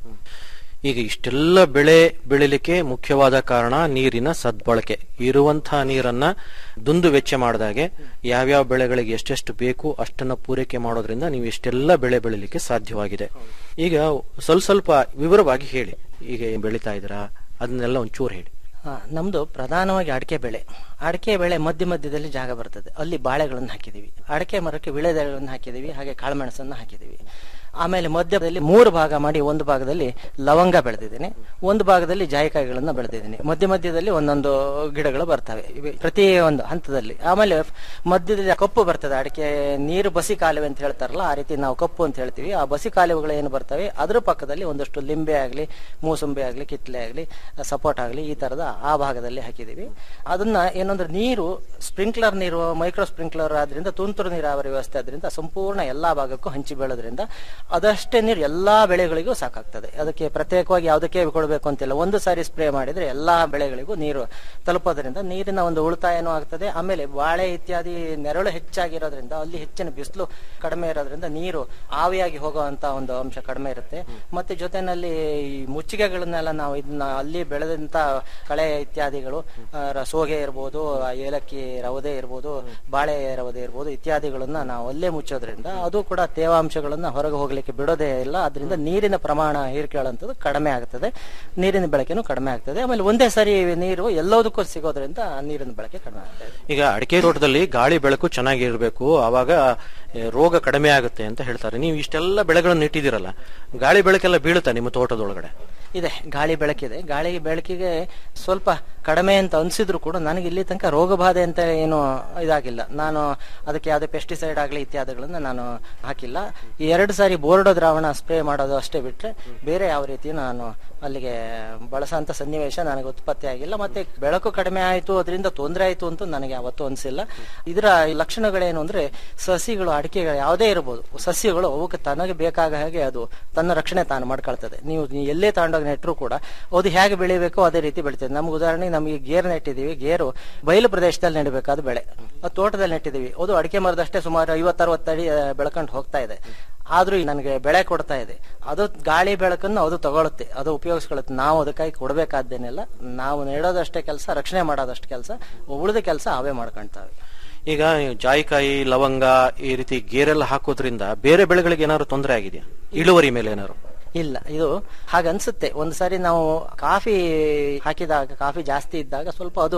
ಈಗ ಇಷ್ಟೆಲ್ಲ ಬೆಳೆ ಬೆಳಿಲಿಕ್ಕೆ ಮುಖ್ಯವಾದ ಕಾರಣ ನೀರಿನ ಸದ್ಬಳಕೆ ಇರುವಂತಹ ನೀರನ್ನ ದುಂದು ವೆಚ್ಚ ಮಾಡಿದಾಗೆ ಯಾವ್ಯಾವ ಬೆಳೆಗಳಿಗೆ ಎಷ್ಟೆಷ್ಟು ಬೇಕು ಅಷ್ಟನ್ನ ಪೂರೈಕೆ ಮಾಡೋದ್ರಿಂದ ನೀವು ಇಷ್ಟೆಲ್ಲ ಬೆಳೆ ಬೆಳಿಲಿಕ್ಕೆ ಸಾಧ್ಯವಾಗಿದೆ ಈಗ ಸ್ವಲ್ಪ ಸ್ವಲ್ಪ ವಿವರವಾಗಿ ಹೇಳಿ ಈಗ ಏನ್ ಬೆಳಿತಾ ಇದ್ದೀರಾ ಅದನ್ನೆಲ್ಲ ಒಂಚೂರು ಹೇಳಿ ಆ, ನಮ್ದು ಪ್ರಧಾನವಾಗಿ ಅಡಿಕೆ ಬೆಳೆ ಅಡಿಕೆ ಬೆಳೆ ಮಧ್ಯ ಮಧ್ಯದಲ್ಲಿ ಜಾಗ ಬರ್ತದೆ ಅಲ್ಲಿ ಬಾಳೆಗಳನ್ನು ಹಾಕಿದೀವಿ ಅಡಿಕೆ ಮರಕ್ಕೆ ವಿಳೆದೆಗಳನ್ನು ಹಾಕಿದೀವಿ ಹಾಗೆ ಕಾಳುಮೆಣಸನ್ನು ಹಾಕಿದೀವಿ ಆಮೇಲೆ ಮಧ್ಯದಲ್ಲಿ ಮೂರು ಭಾಗ ಮಾಡಿ ಒಂದು ಭಾಗದಲ್ಲಿ ಲವಂಗ ಬೆಳೆದಿದ್ದೀನಿ ಒಂದು ಭಾಗದಲ್ಲಿ ಜಾಯಿಕಾಯಿಗಳನ್ನ ಬೆಳೆದಿದ್ದೀನಿ ಮಧ್ಯ ಮಧ್ಯದಲ್ಲಿ ಒಂದೊಂದು ಗಿಡಗಳು ಬರ್ತವೆ ಇವೆ ಪ್ರತಿ ಒಂದು ಹಂತದಲ್ಲಿ ಆಮೇಲೆ ಮಧ್ಯದಲ್ಲಿ ಕಪ್ಪು ಬರ್ತದೆ ಅಡಿಕೆ ನೀರು ಬಸಿ ಕಾಲುವೆ ಅಂತ ಹೇಳ್ತಾರಲ್ಲ ಆ ರೀತಿ ನಾವು ಕಪ್ಪು ಅಂತ ಹೇಳ್ತೀವಿ ಆ ಬಸಿ ಕಾಲುವೆಗಳು ಏನು ಬರ್ತವೆ ಅದ್ರ ಪಕ್ಕದಲ್ಲಿ ಒಂದಷ್ಟು ಲಿಂಬೆ ಆಗಲಿ ಮೂಸಂಬೆ ಆಗಲಿ ಕಿತ್ಲೆ ಆಗಲಿ ಸಪೋರ್ಟ್ ಆಗಲಿ ಈ ತರದ ಆ ಭಾಗದಲ್ಲಿ ಹಾಕಿದೀವಿ ಅದನ್ನ ಏನಂದ್ರೆ ನೀರು ಸ್ಪ್ರಿಂಕ್ಲರ್ ನೀರು ಮೈಕ್ರೋ ಸ್ಪ್ರಿಂಕ್ಲರ್ ಆದ್ರಿಂದ ತುಂತುರು ನೀರಾವರಿ ವ್ಯವಸ್ಥೆ ಆದ್ರಿಂದ ಸಂಪೂರ್ಣ ಎಲ್ಲಾ ಭಾಗಕ್ಕೂ ಹಂಚಿ ಬೀಳೋದ್ರಿಂದ ಅದಷ್ಟೇ ನೀರು ಎಲ್ಲಾ ಬೆಳೆಗಳಿಗೂ ಸಾಕಾಗ್ತದೆ ಅದಕ್ಕೆ ಪ್ರತ್ಯೇಕವಾಗಿ ಯಾವುದಕ್ಕೆ ಕೊಡಬೇಕು ಅಂತಿಲ್ಲ ಒಂದು ಸಾರಿ ಸ್ಪ್ರೇ ಮಾಡಿದ್ರೆ ಎಲ್ಲಾ ಬೆಳೆಗಳಿಗೂ ನೀರು ತಲುಪೋದ್ರಿಂದ ನೀರಿನ ಒಂದು ಉಳಿತಾಯನೂ ಆಗ್ತದೆ ಆಮೇಲೆ ಬಾಳೆ ಇತ್ಯಾದಿ ನೆರಳು ಹೆಚ್ಚಾಗಿರೋದ್ರಿಂದ ಅಲ್ಲಿ ಹೆಚ್ಚಿನ ಬಿಸಿಲು ಕಡಿಮೆ ಇರೋದ್ರಿಂದ ನೀರು ಆವಿಯಾಗಿ ಹೋಗುವಂತ ಒಂದು ಅಂಶ ಕಡಿಮೆ ಇರುತ್ತೆ ಮತ್ತೆ ಜೊತೆನಲ್ಲಿ ಈ ಮುಚ್ಚಿಗೆಗಳನ್ನೆಲ್ಲ ನಾವು ಇದನ್ನ ಅಲ್ಲಿ ಬೆಳೆದಂತ ಕಳೆ ಇತ್ಯಾದಿಗಳು ಆ, ರ- ಸೋಗೆ ಇರ್ಬೋದು ಆ ಏಲಕ್ಕಿ ರವದೆ ಇರ್ಬೋದು ಬಾಳೆ ರವದೆ ಇರ್ಬೋದು ಇತ್ಯಾದಿಗಳನ್ನ ನಾವು ಅಲ್ಲೇ ಮುಚ್ಚೋದ್ರಿಂದ ಅದು ಕೂಡ ತೇವಾಂಶಗಳನ್ನ ಹೊರಗೆ ಹೋಗ್ಲಿಕ್ಕೆ ಬಿಡೋದೇ ಇಲ್ಲ ಅದರಿಂದ ನೀರಿನ ಪ್ರಮಾಣ ಹೀರ್ಕೊಳ್ಳೋಂಥದ್ದು ಕಡಿಮೆ ಆಗ್ತದೆ ನೀರಿನ ಬಳಕೆನೂ ಕಡಿಮೆ ಆಗ್ತದೆ ಆಮೇಲೆ ಒಂದೇ ಸರಿ ನೀರು ಎಲ್ಲದಕ್ಕೂ ಸಿಗೋದ್ರಿಂದ ನೀರಿನ ಬಳಕೆ ಕಡಿಮೆ ಆಗ್ತದೆ ಈಗ ಅಡಿಕೆ ತೋಟದಲ್ಲಿ ಗಾಳಿ ಬೆಳಕು ಚೆನ್ನಾಗಿರ್ಬೇಕು ಆವಾಗ ಏ, ರೋಗ ಕಡಿಮೆ ಆಗುತ್ತೆ ಅಂತ ಹೇಳ್ತಾರೆ ನೀವು ಇಷ್ಟೆಲ್ಲ ಬೆಳೆಗಳನ್ನು ಇಟ್ಟಿದ್ದೀರಲ್ಲ ಗಾಳಿ ಬೆಳಕೆಲ್ಲ ಬೀಳುತ್ತಾ ನಿಮ್ಮ ತೋಟದೊಳಗಡೆ ಇದೆ ಗಾಳಿ ಬೆಳಕಿದೆ ಗಾಳಿ ಬೆಳಕಿಗೆ ಸ್ವಲ್ಪ ಕಡಿಮೆ ಅಂತ ಅನ್ಸಿದ್ರು ಕೂಡ ನನಗೆ ಇಲ್ಲಿ ತನಕ ರೋಗ ಬಾಧೆ ಅಂತ ಏನು ಇದಾಗಿಲ್ಲ ನಾನು ಅದಕ್ಕೆ ಯಾವುದೇ ಪೆಸ್ಟಿಸೈಡ್ ಆಗಲಿ ಇತ್ಯಾದಿಗಳನ್ನ ನಾನು ಹಾಕಿಲ್ಲ ಈ ಎರಡು ಸಾರಿ ಬೋರ್ಡೋ ದ್ರಾವಣ ಸ್ಪ್ರೇ ಮಾಡೋದು ಅಷ್ಟೇ ಬಿಟ್ರೆ ಬೇರೆ ಯಾವ ರೀತಿ ನಾನು ಅಲ್ಲಿಗೆ ಬಳಸೋಂಥ ಸನ್ನಿವೇಶ ನನಗೆ ಉತ್ಪತ್ತಿ ಆಗಿಲ್ಲ ಮತ್ತೆ ಬೆಳಕು ಕಡಿಮೆ ಆಯಿತು ಅದರಿಂದ ತೊಂದರೆ ಆಯಿತು ಅಂತ ನನಗೆ ಯಾವತ್ತೂ ಅನಿಸಿಲ್ಲ ಇದರ ಲಕ್ಷಣಗಳೇನು ಅಂದ್ರೆ ಸಸಿಗಳು ಅಡಿಕೆಗಳು ಯಾವುದೇ ಇರಬಹುದು ಸಸ್ಯಗಳು ಅವಕ್ಕೆ ತನಗೆ ಬೇಕಾಗ ಹಾಗೆ ಅದು ತನ್ನ ರಕ್ಷಣೆ ತಾನು ಮಾಡ್ಕೊಳ್ತದೆ ನೀವು ನೀವು ಎಲ್ಲೇ ತಗೊಂಡೋಗಿ ನೆಟ್ಟರು ಕೂಡ ಅದು ಹೇಗೆ ಬೆಳಿಬೇಕೋ ಅದೇ ರೀತಿ ಬೆಳಿತದೆ ನಮ್ಗೆ ಉದಾಹರಣೆಗೆ ನಮಗೆ ಗೇರ್ ನೆಟ್ಟಿದ್ದೀವಿ ಗೇರು ಬಯಲು ಪ್ರದೇಶದಲ್ಲಿ ನೆಡಬೇಕಾದ ಬೆಳೆ ಅದು ತೋಟದಲ್ಲಿ ನೆಟ್ಟಿದ್ದೀವಿ ಅದು ಅಡಿಕೆ ಮರದಷ್ಟೇ ಸುಮಾರು ಐವತ್ತರವತ್ತು ಅಡಿ ಆ, ಬೆಳ್ಕೊಂಡು ಹೋಗ್ತಾ ಇದೆ ಆದ್ರೂ ನನಗೆ ಬೆಳೆ ಕೊಡ್ತಾ ಇದೆ ಅದು ಗಾಳಿ ಬೆಳಕನ್ನು ಅದು ತಗೊಳುತ್ತೆ ಅದು ಉಪಯೋಗಿಸ್ಕೊಳ್ಳುತ್ತೆ ನಾವು ಅದಕ್ಕಾಗಿ ಕೊಡಬೇಕಾದ್ದೇನೆಲ್ಲ ನಾವು ನೆಡೋದಷ್ಟೇ ಕೆಲಸ ರಕ್ಷಣೆ ಮಾಡೋದಷ್ಟು ಕೆಲಸ ಉಳಿದ ಕೆಲಸ ಅವೇ ಮಾಡ್ಕೊಂತಾವೆ ಈಗ ಜಾಯಿಕಾಯಿ ಲವಂಗ ಈ ರೀತಿ ಗೇರೆಲ್ಲ ಹಾಕೋದ್ರಿಂದ ಬೇರೆ ಬೆಳೆಗಳಿಗೆ ಏನಾದ್ರು ತೊಂದರೆ ಆಗಿದೆಯಾ ಇಳುವರಿ ಮೇಲೆ ಏನಾದ್ರು ಇಲ್ಲ ಇದು ಹಾಗನ್ಸುತ್ತೆ ಒಂದ್ ಸಾರಿ ನಾವು ಕಾಫಿ ಹಾಕಿದಾಗ ಕಾಫಿ ಜಾಸ್ತಿ ಇದ್ದಾಗ ಸ್ವಲ್ಪ ಅದು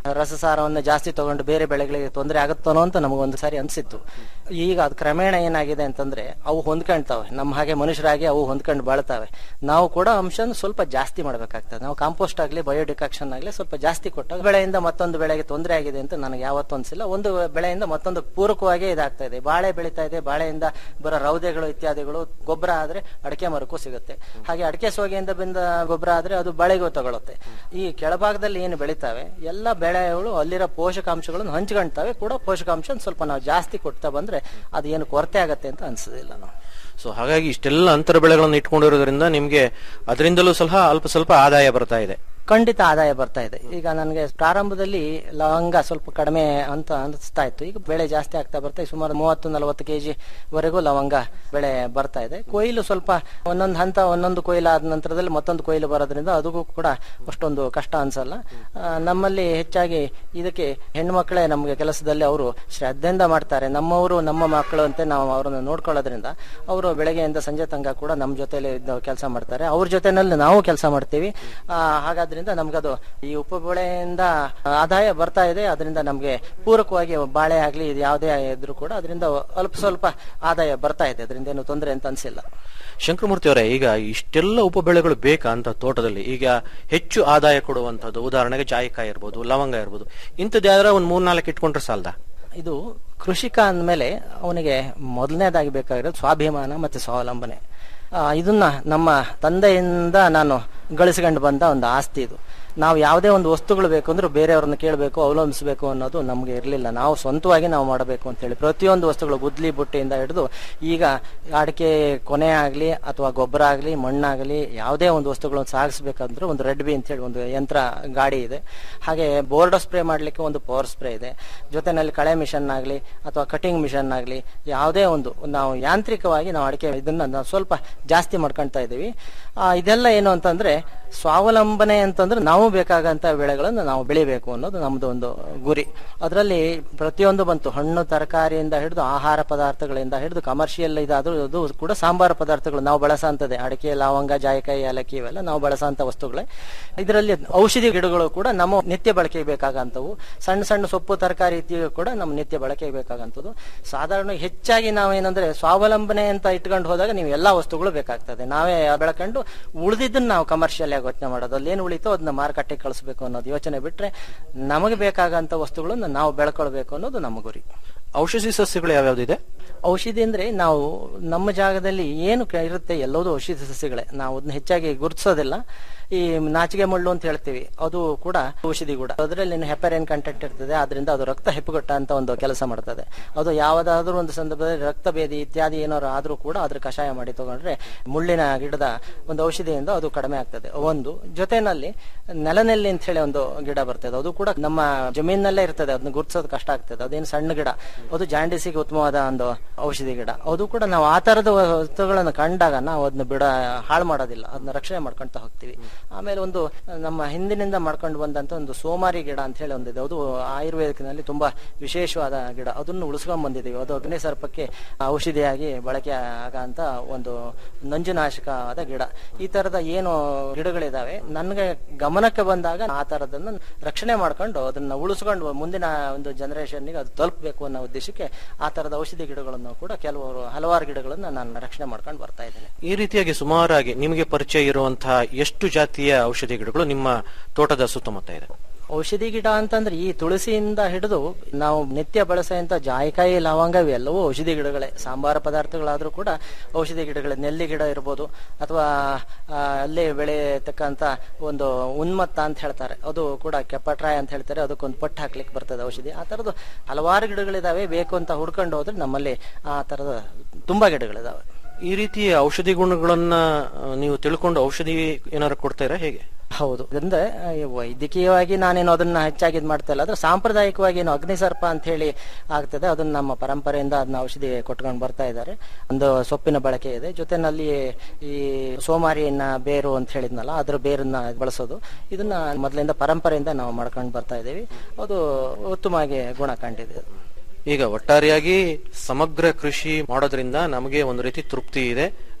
ರಸಸಾರವನ್ನು ಜಾಸ್ತಿ ತಗೊಂಡು ಬೇರೆ ಬೆಳೆಗಳಿಗೆ ತೊಂದರೆ ಆಗುತ್ತಾನೋ ಅಂತ ನಮಗೊಂದು ಸಾರಿ ಅನ್ಸಿತ್ತು ಈಗ ಅದು ಕ್ರಮೇಣ ಏನಾಗಿದೆ ಅಂತಂದ್ರೆ ಅವು ಹೊಂದ್ಕೊಂಡ್ತಾವೆ ನಮ್ಮ ಹಾಗೆ ಮನುಷ್ಯರಾಗಿ ಅವು ಹೊಂದ್ಕೊಂಡು ಬಾಳ್ತಾವೆ ನಾವು ಕೂಡ ಅಂಶ ಸ್ವಲ್ಪ ಜಾಸ್ತಿ ಮಾಡ್ಬೇಕಾಗ್ತದೆ ನಾವು ಕಾಂಪೋಸ್ಟ್ ಆಗ್ಲಿ ಬಯೋಡಿಕಾಕ್ಷನ್ ಆಗ್ಲಿ ಸ್ವಲ್ಪ ಜಾಸ್ತಿ ಕೊಟ್ಟಾಗ ಬೆಳೆಯಿಂದ ಮತ್ತೊಂದು ಬೆಳೆಗೆ ತೊಂದರೆ ಆಗಿದೆ ಅಂತ ನನಗೆ ಯಾವತ್ತೂ ಅನ್ಸಿಲ್ಲ ಒಂದು ಬೆಳೆಯಿಂದ ಮತ್ತೊಂದು ಪೂರಕವಾಗಿ ಇದಾಗ್ತಾ ಇದೆ ಬಾಳೆ ಬೆಳೀತಾ ಇದೆ ಬಾಳೆಯಿಂದ ಬರೋ ರೌದೆಗಳು ಇತ್ಯಾದಿಗಳು ಗೊಬ್ಬರ ಆದ್ರೆ ಅಡಿಕೆ ಮರಕ್ಕೂ ಸಿಗುತ್ತೆ ಹಾಗೆ ಅಡಿಕೆ ಸೋಗೆಯಿಂದ ಬಂದ ಗೊಬ್ಬರ ಆದ್ರೆ ಅದು ಬಾಳೆಗೂ ತಗೊಳುತ್ತೆ ಈ ಕೆಳಭಾಗದಲ್ಲಿ ಏನು ಬೆಳಿತಾವೆ ಎಲ್ಲ ಬೆಳೆಗಳು ಅಲ್ಲಿರೋ ಪೋಷಕಾಂಶಗಳನ್ನು ಹಂಚ್ಕೊಳ್ತಾವೆ ಕೂಡ ಪೋಷಕಾಂಶ ಒಂದ್ ಸ್ವಲ್ಪ ನಾವು ಜಾಸ್ತಿ ಕೊಡ್ತಾ ಬಂದ್ರೆ ಅದು ಏನು ಕೊರತೆ ಆಗತ್ತೆ ಅಂತ ಅನ್ಸೋದಿಲ್ಲ ನಾವು ಸೊ ಹಾಗಾಗಿ ಇಷ್ಟೆಲ್ಲ ಅಂತರ ಬೆಳೆಗಳನ್ನು ಇಟ್ಕೊಂಡಿರೋದ್ರಿಂದ ನಿಮ್ಗೆ ಅದರಿಂದಲೂ ಸಹ ಅಲ್ಪ ಸ್ವಲ್ಪ ಆದಾಯ ಬರ್ತಾ ಇದೆ ಖಂಡಿತ ಆದಾಯ ಬರ್ತಾ ಇದೆ ಈಗ ನನಗೆ ಪ್ರಾರಂಭದಲ್ಲಿ ಲವಂಗ ಸ್ವಲ್ಪ ಕಡಿಮೆ ಅಂತ ಅನಿಸ್ತಾ ಇತ್ತು ಈಗ ಬೆಳೆ ಜಾಸ್ತಿ ಆಗ್ತಾ ಬರ್ತಾ ಇದೆ. ಸುಮಾರು ಮೂವತ್ತು ನಲವತ್ತು ಕೆಜಿ ವರೆಗೂ ಲವಂಗ ಬೆಳೆ ಬರ್ತಾ ಇದೆ ಕೊಯ್ಲು ಸ್ವಲ್ಪ ಒಂದೊಂದು ಹಂತ ಒಂದೊಂದು ಕೊಯ್ಲು ಆದ ನಂತರದಲ್ಲಿ ಮತ್ತೊಂದು ಕೊಯ್ಲು ಬರೋದ್ರಿಂದ ಅದಕ್ಕೂ ಕೂಡ ಅಷ್ಟೊಂದು ಕಷ್ಟ ಅನ್ಸಲ್ಲ ಆ, ನಮ್ಮಲ್ಲಿ ಹೆಚ್ಚಾಗಿ ಇದಕ್ಕೆ ಹೆಣ್ಣು ಮಕ್ಕಳೇ ನಮಗೆ ಕೆಲಸದಲ್ಲಿ ಅವರು ಶ್ರದ್ಧೆಯಿಂದ ಮಾಡ್ತಾರೆ ನಮ್ಮವರು ನಮ್ಮ ಮಕ್ಕಳು ಅಂತ ನಾವು ಅವರನ್ನು ನೋಡ್ಕೊಳ್ಳೋದ್ರಿಂದ ಅವರು ಬೆಳಗ್ಗೆಯಿಂದ ಸಂಜೆ ತನಕ ಕೂಡ ನಮ್ಮ ಜೊತೆಲಿ ಇದ್ದು ಕೆಲಸ ಮಾಡ್ತಾರೆ ಅವ್ರ ಜೊತೆನಲ್ಲಿ ನಾವು ಕೆಲಸ ಮಾಡ್ತೀವಿ ಆ, ಹಾಗಾದ್ರಿಂದ ನಮ್ಗದು ಈ ಉಪು ಬೆಳೆಯಿಂದ ಆದಾಯ ಬರ್ತಾ ಇದೆ ಅದರಿಂದ ನಮ್ಗೆ ಪೂರಕವಾಗಿ ಬಾಳೆ ಆಗ್ಲಿ ಇದು ಯಾವುದೇ ಇದ್ರೂ ಕೂಡ ಅದರಿಂದ ಅಲ್ಪ ಸ್ವಲ್ಪ ಆದಾಯ ಬರ್ತಾ ಇದೆ ಅದರಿಂದ ಏನು ತೊಂದರೆ ಅಂತ ಅನ್ಸಿಲ್ಲ ಶಂಕರಮೂರ್ತಿ ಅವರೇ ಈಗ ಇಷ್ಟೆಲ್ಲ ಉಪಬೆಳೆಗಳು ಬೇಕಾ ಅಂತ ತೋಟದಲ್ಲಿ ಈಗ ಹೆಚ್ಚು ಆದಾಯ ಕೊಡುವಂತದ್ದು ಉದಾಹರಣೆಗೆ ಜಾಯಿಕಾಯಿ ಇರ್ಬೋದು ಲವಂಗ ಇರ್ಬೋದು ಇಂಥದ್ದು ಯಾವ್ದಾರ ಒಂದ್ ಮೂರ್ನಾಲ್ಕು ಇಟ್ಕೊಂಡ್ರೆ ಸಾಲದ ಇದು ಕೃಷಿಕ ಅಂದಮೇಲೆ ಅವನಿಗೆ ಮೊದಲನೇದಾಗಿ ಬೇಕಾಗಿರೋದು ಸ್ವಾಭಿಮಾನ ಮತ್ತೆ ಸ್ವಾವಲಂಬನೆ ಆ, ಇದನ್ನ ನಮ್ಮ ತಂದೆಯಿಂದ ನಾನು ಗಳಿಸ್ಕೊಂಡು ಬಂದ ಒಂದು ಆಸ್ತಿ ಇದು ನಾವು ಯಾವುದೇ ಒಂದು ವಸ್ತುಗಳು ಬೇಕು ಅಂದ್ರೆ ಬೇರೆಯವ್ರನ್ನ ಕೇಳಬೇಕು ಅವಲಂಬಿಸಬೇಕು ಅನ್ನೋದು ನಮಗೆ ಇರಲಿಲ್ಲ ನಾವು ಸ್ವಂತವಾಗಿ ನಾವು ಮಾಡಬೇಕು ಅಂತ ಹೇಳಿ ಪ್ರತಿಯೊಂದು ವಸ್ತುಗಳು ಗುದ್ಲಿ ಬುಟ್ಟಿಯಿಂದ ಹಿಡಿದು ಈಗ ಅಡಿಕೆ ಕೊನೆ ಆಗಲಿ ಅಥವಾ ಗೊಬ್ಬರ ಆಗಲಿ ಮಣ್ಣಾಗಲಿ ಯಾವುದೇ ಒಂದು ವಸ್ತುಗಳನ್ನು ಸಾಗಿಸ್ಬೇಕಂದ್ರೆ ಒಂದು ರೆಡ್ ಬಿ ಅಂತ ಹೇಳಿ ಒಂದು ಯಂತ್ರ ಗಾಡಿ ಇದೆ ಹಾಗೆ ಬೋರ್ಡ್ ಸ್ಪ್ರೇ ಮಾಡಲಿಕ್ಕೆ ಒಂದು ಪವರ್ ಸ್ಪ್ರೇ ಇದೆ ಜೊತೆನಲ್ಲಿ ಕಳೆ ಮಿಷನ್ ಆಗಲಿ ಅಥವಾ ಕಟಿಂಗ್ ಮಿಷನ್ ಆಗಲಿ ಯಾವುದೇ ಒಂದು ನಾವು ಯಾಂತ್ರಿಕವಾಗಿ ನಾವು ಅಡಿಕೆ ಇದನ್ನ ನಾವು ಸ್ವಲ್ಪ ಜಾಸ್ತಿ ಮಾಡ್ಕೊಳ್ತಾ ಇದ್ದೀವಿ ಆ, ಇದೆಲ್ಲ ಏನು ಅಂತಂದ್ರೆ ಸ್ವಾವಲಂಬನೆ ಅಂತಂದ್ರೆ ನಾವು ಬೇಕಾಗಂತ ಬೆಳೆಗಳನ್ನು ನಾವು ಬೆಳಿಬೇಕು ಅನ್ನೋದು ನಮ್ದು ಒಂದು ಗುರಿ ಅದರಲ್ಲಿ ಪ್ರತಿಯೊಂದು ಬಂತು ಹಣ್ಣು ತರಕಾರಿಯಿಂದ ಹಿಡಿದು ಆಹಾರ ಪದಾರ್ಥಗಳಿಂದ ಹಿಡಿದು ಕಮರ್ಷಿಯಲ್ ಇದಾದ್ರೂ ಅದು ಕೂಡ ಸಾಂಬಾರ ಪದಾರ್ಥಗಳು ನಾವು ಬಳಸಂತದೆ ಅಡಿಕೆ ಲವಂಗ ಜಾಯಿಕಾಯಿ ಏಲಕ್ಕಿ ಇವೆಲ್ಲ ನಾವು ಬಳಸಂತ ವಸ್ತುಗಳೇ ಇದರಲ್ಲಿ ಔಷಧಿ ಗಿಡಗಳು ಕೂಡ ನಮ್ಮ ನಿತ್ಯ ಬಳಕೆಗೆ ಬೇಕಾಗಂತವು ಸಣ್ಣ ಸಣ್ಣ ಸೊಪ್ಪು ತರಕಾರಿ ಇತ್ಯಾದಿ ಕೂಡ ನಮ್ಮ ನಿತ್ಯ ಬಳಕೆಗೆ ಬೇಕಾಗಂತದ್ದು ಸಾಧಾರಣ ಹೆಚ್ಚಾಗಿ ನಾವು ಏನಂದ್ರೆ ಸ್ವಾವಲಂಬನೆ ಅಂತ ಇಟ್ಕೊಂಡು ಹೋದಾಗ ನೀವು ಎಲ್ಲಾ ವಸ್ತುಗಳು ಬೇಕಾಗ್ತದೆ ನಾವೇ ಬೆಳ್ಕೊಂಡು ಉಳಿದಿದ್ದನ್ನ ನಾವು ಕಮರ್ಷಿಯಲ್ ಆಗಿ ಯೋಚನೆ ಮಾಡೋದು ಅಲ್ಲಿ ಏನು ಉಳಿತೋ ಅದನ್ನ ಮಾರುಕಟ್ಟೆಗೆ ಕಳಿಸ್ಬೇಕು ಅನ್ನೋದು ಯೋಚನೆ ಬಿಟ್ರೆ ನಮಗೆ ಬೇಕಾಗಂತ ವಸ್ತುಗಳನ್ನ ನಾವು ಬೆಳ್ಕೊಳ್ಬೇಕು ಅನ್ನೋದು ನಮ್ಮ ಗುರಿ ಔಷಧಿ ಸಸ್ಯಗಳು ಯಾವ್ಯಾವ್ದಿದೆ ಔಷಧಿ ಅಂದ್ರೆ ನಾವು ನಮ್ಮ ಜಾಗದಲ್ಲಿ ಏನು ಕ- ಇರುತ್ತೆ ಎಲ್ಲದೂ ಔಷಧಿ ಸಸ್ಯಗಳೇ ನಾವು ಅದನ್ನ ಹೆಚ್ಚಾಗಿ ಗುರುತಿಸೋದಿಲ್ಲ ಈ ನಾಚಿಗೆ ಮುಳ್ಳು ಅಂತ ಹೇಳ್ತೀವಿ ಅದು ಕೂಡ ಔಷಧಿ ಕೂಡ ಅದರಲ್ಲಿ ಹೆಪರೇನ್ ಕಂಟೆಂಟ್ ಇರ್ತದೆ ಅದರಿಂದ ಅದು ರಕ್ತ ಹೆಪ್ಪುಗಟ್ಟ ಅಂತ ಒಂದು ಕೆಲಸ ಮಾಡ್ತದೆ ಅದು ಯಾವುದಾದ್ರೂ ಒಂದು ಸಂದರ್ಭದಲ್ಲಿ ರಕ್ತ ಭೇದಿ ಇತ್ಯಾದಿ ಏನಾದ್ರು ಆದ್ರೂ ಕೂಡ ಅದ್ರ ಕಷಾಯ ಮಾಡಿ ತಗೊಂಡ್ರೆ ಮುಳ್ಳಿನ ಗಿಡದ ಒಂದು ಔಷಧಿಯಿಂದ ಅದು ಕಡಿಮೆ ಆಗ್ತದೆ ಒಂದು ಜೊತೆನಲ್ಲಿ ನೆಲನೆಲ್ಲಿ ಅಂತ ಹೇಳಿ ಒಂದು ಗಿಡ ಬರ್ತದೆ ಅದು ಕೂಡ ನಮ್ಮ ಜಮೀನಲ್ಲೇ ಇರ್ತದೆ ಅದನ್ನ ಗುರುತಿಸೋದು ಕಷ್ಟ ಆಗ್ತದೆ ಅದೇನು ಸಣ್ಣ ಗಿಡ ಅದು ಜಾಂಡಿಸಿಗೆ ಉತ್ತಮವಾದ ಒಂದು ಔಷಧಿ ಗಿಡ ಅದು ಕೂಡ ನಾವು ಆ ತರದ ವಸ್ತುಗಳನ್ನು ಕಂಡಾಗ ನಾವು ಅದನ್ನ ಬಿಡ ಹಾಳು ಮಾಡೋದಿಲ್ಲ ಅದನ್ನ ರಕ್ಷಣೆ ಮಾಡ್ಕೊಂತ ಹೋಗ್ತೀವಿ ಆಮೇಲೆ ಒಂದು ನಮ್ಮ ಹಿಂದಿನಿಂದ ಮಾಡ್ಕೊಂಡು ಬಂದಂತ ಒಂದು ಸೋಮಾರಿ ಗಿಡ ಅಂತ ಹೇಳಿ ಒಂದಿದೆ ಅದು ಆಯುರ್ವೇದಕ್ಕಿನಲ್ಲಿ ತುಂಬಾ ವಿಶೇಷವಾದ ಗಿಡ ಅದನ್ನು ಉಳಿಸ್ಕೊಂಡ್ ಬಂದಿದ್ದೀವಿ ಅದು ಅಗ್ನಿ ಸರ್ಪಕ್ಕೆ ಔಷಧಿಯಾಗಿ ಬಳಕೆ ಆಗಂತ ಒಂದು ನಂಜುನಾಶಕವಾದ ಗಿಡ ಈ ತರದ ಏನು ಗಿಡಗಳಿದಾವೆ ನನಗೆ ಗಮನಕ್ಕೆ ಬಂದಾಗ ಆ ತರದನ್ನ ರಕ್ಷಣೆ ಮಾಡ್ಕೊಂಡು ಅದನ್ನ ಉಳಿಸ್ಕೊಂಡು ಮುಂದಿನ ಒಂದು ಜನರೇಷನ್ಗೆ ಅದು ತಲುಪಬೇಕು ಅನ್ನೋ ಉದ್ದೇಶಕ್ಕೆ ಆ ತರದ ಔಷಧಿ ಗಿಡಗಳನ್ನು ಕೂಡ ಕೆಲವರು ಹಲವಾರು ಗಿಡಗಳನ್ನ ನಾನು ರಕ್ಷಣೆ ಮಾಡ್ಕೊಂಡು ಬರ್ತಾ ಇದ್ದೇನೆ ಈ ರೀತಿಯಾಗಿ ಸುಮಾರಾಗಿ ನಿಮಗೆ ಪರಿಚಯ ಇರುವಂತಹ ಎಷ್ಟು ಜಾತಿಯ ಔಷಧಿ ಗಿಡಗಳು ನಿಮ್ಮ ತೋಟದ ಸುತ್ತಮುತ್ತ ಇದೆ ಔಷಧಿ ಗಿಡ ಅಂತಂದ್ರೆ ಈ ತುಳಸಿಯಿಂದ ಹಿಡಿದು ನಾವು ನಿತ್ಯ ಬಳಸುವಂತ ಜಾಯಿಕಾಯಿ ಲವಂಗ ಇವೆಲ್ಲವೂ ಔಷಧಿ ಗಿಡಗಳೇ ಸಾಂಬಾರ ಪದಾರ್ಥಗಳಾದ್ರೂ ಕೂಡ ಔಷಧಿ ಗಿಡಗಳೇ ನೆಲ್ಲಿ ಗಿಡ ಇರ್ಬೋದು ಅಥವಾ ಆ, ಅಲ್ಲೇ ಬೆಳೆಯತಕ್ಕಂತ ಒಂದು ಉನ್ಮತ್ತ ಅಂತ ಹೇಳ್ತಾರೆ ಅದು ಕೂಡ ಕೆಪ್ಪಟ್ರಾಯ ಅಂತ ಹೇಳ್ತಾರೆ ಅದಕ್ಕೊಂದು ಪಟ್ಟು ಹಾಕ್ಲಿಕ್ಕೆ ಬರ್ತದೆ ಔಷಧಿ ಆ ತರದ್ದು ಹಲವಾರು ಗಿಡಗಳಿದಾವೆ ಬೇಕು ಅಂತ ಹುಡ್ಕೊಂಡು ಹೋದ್ರೆ ನಮ್ಮಲ್ಲಿ ಆ ತರದ ತುಂಬಾ ಗಿಡಗಳಿದಾವೆ ಈ ರೀತಿ ಔಷಧಿ ಗುಣಗಳನ್ನ ಆ, ನೀವು ತಿಳ್ಕೊಂಡು ಔಷಧಿ ಏನಾದ್ರು ಕೊಡ್ತೀರಾ ಹೇಗೆ ಹೌದು ಅಂದ್ರೆ ಆ, ಈ ವೈದ್ಯಕೀಯವಾಗಿ ನಾನೇನು ಅದನ್ನ ಹೆಚ್ಚಾಗಿ ಇದ್ ಮಾಡ್ತಾ ಇಲ್ಲ ಆದ್ರೆ ಸಾಂಪ್ರದಾಯಿಕವಾಗಿ ಏನು ಅಗ್ನಿಸರ್ಪ ಅಂತ ಹೇಳಿ ಆಗ್ತದೆ ಅದನ್ನ ನಮ್ಮ ಪರಂಪರೆಯಿಂದ ಅದನ್ನ ಔಷಧಿ ಕೊಟ್ಕೊಂಡು ಬರ್ತಾ ಇದ್ದಾರೆ ಒಂದು ಸೊಪ್ಪಿನ ಬಳಕೆ ಇದೆ ಜೊತೆನಲ್ಲಿ ಈ ಸೋಮಾರಿಯನ್ನ ಬೇರು ಅಂತ ಹೇಳಿದ್ನಲ್ಲ ಅದ್ರ ಬೇರನ್ನ ಬಳಸೋದು ಇದನ್ನ ಮೊದಲಿಂದ ಪರಂಪರೆಯಿಂದ ನಾವು ಮಾಡ್ಕೊಂಡು ಬರ್ತಾ ಇದ್ದೀವಿ ಅದು ಉತ್ತಮವಾಗಿ ಗುಣ ಕಂಡಿದೆ ಈಗ ಒಟ್ಟಾರೆಯಾಗಿ ಸಮಗ್ರ ಕೃಷಿ ಮಾಡೋದ್ರಿಂದ ನಮಗೆ ಒಂದು ರೀತಿ ತೃಪ್ತಿ ಇದೆ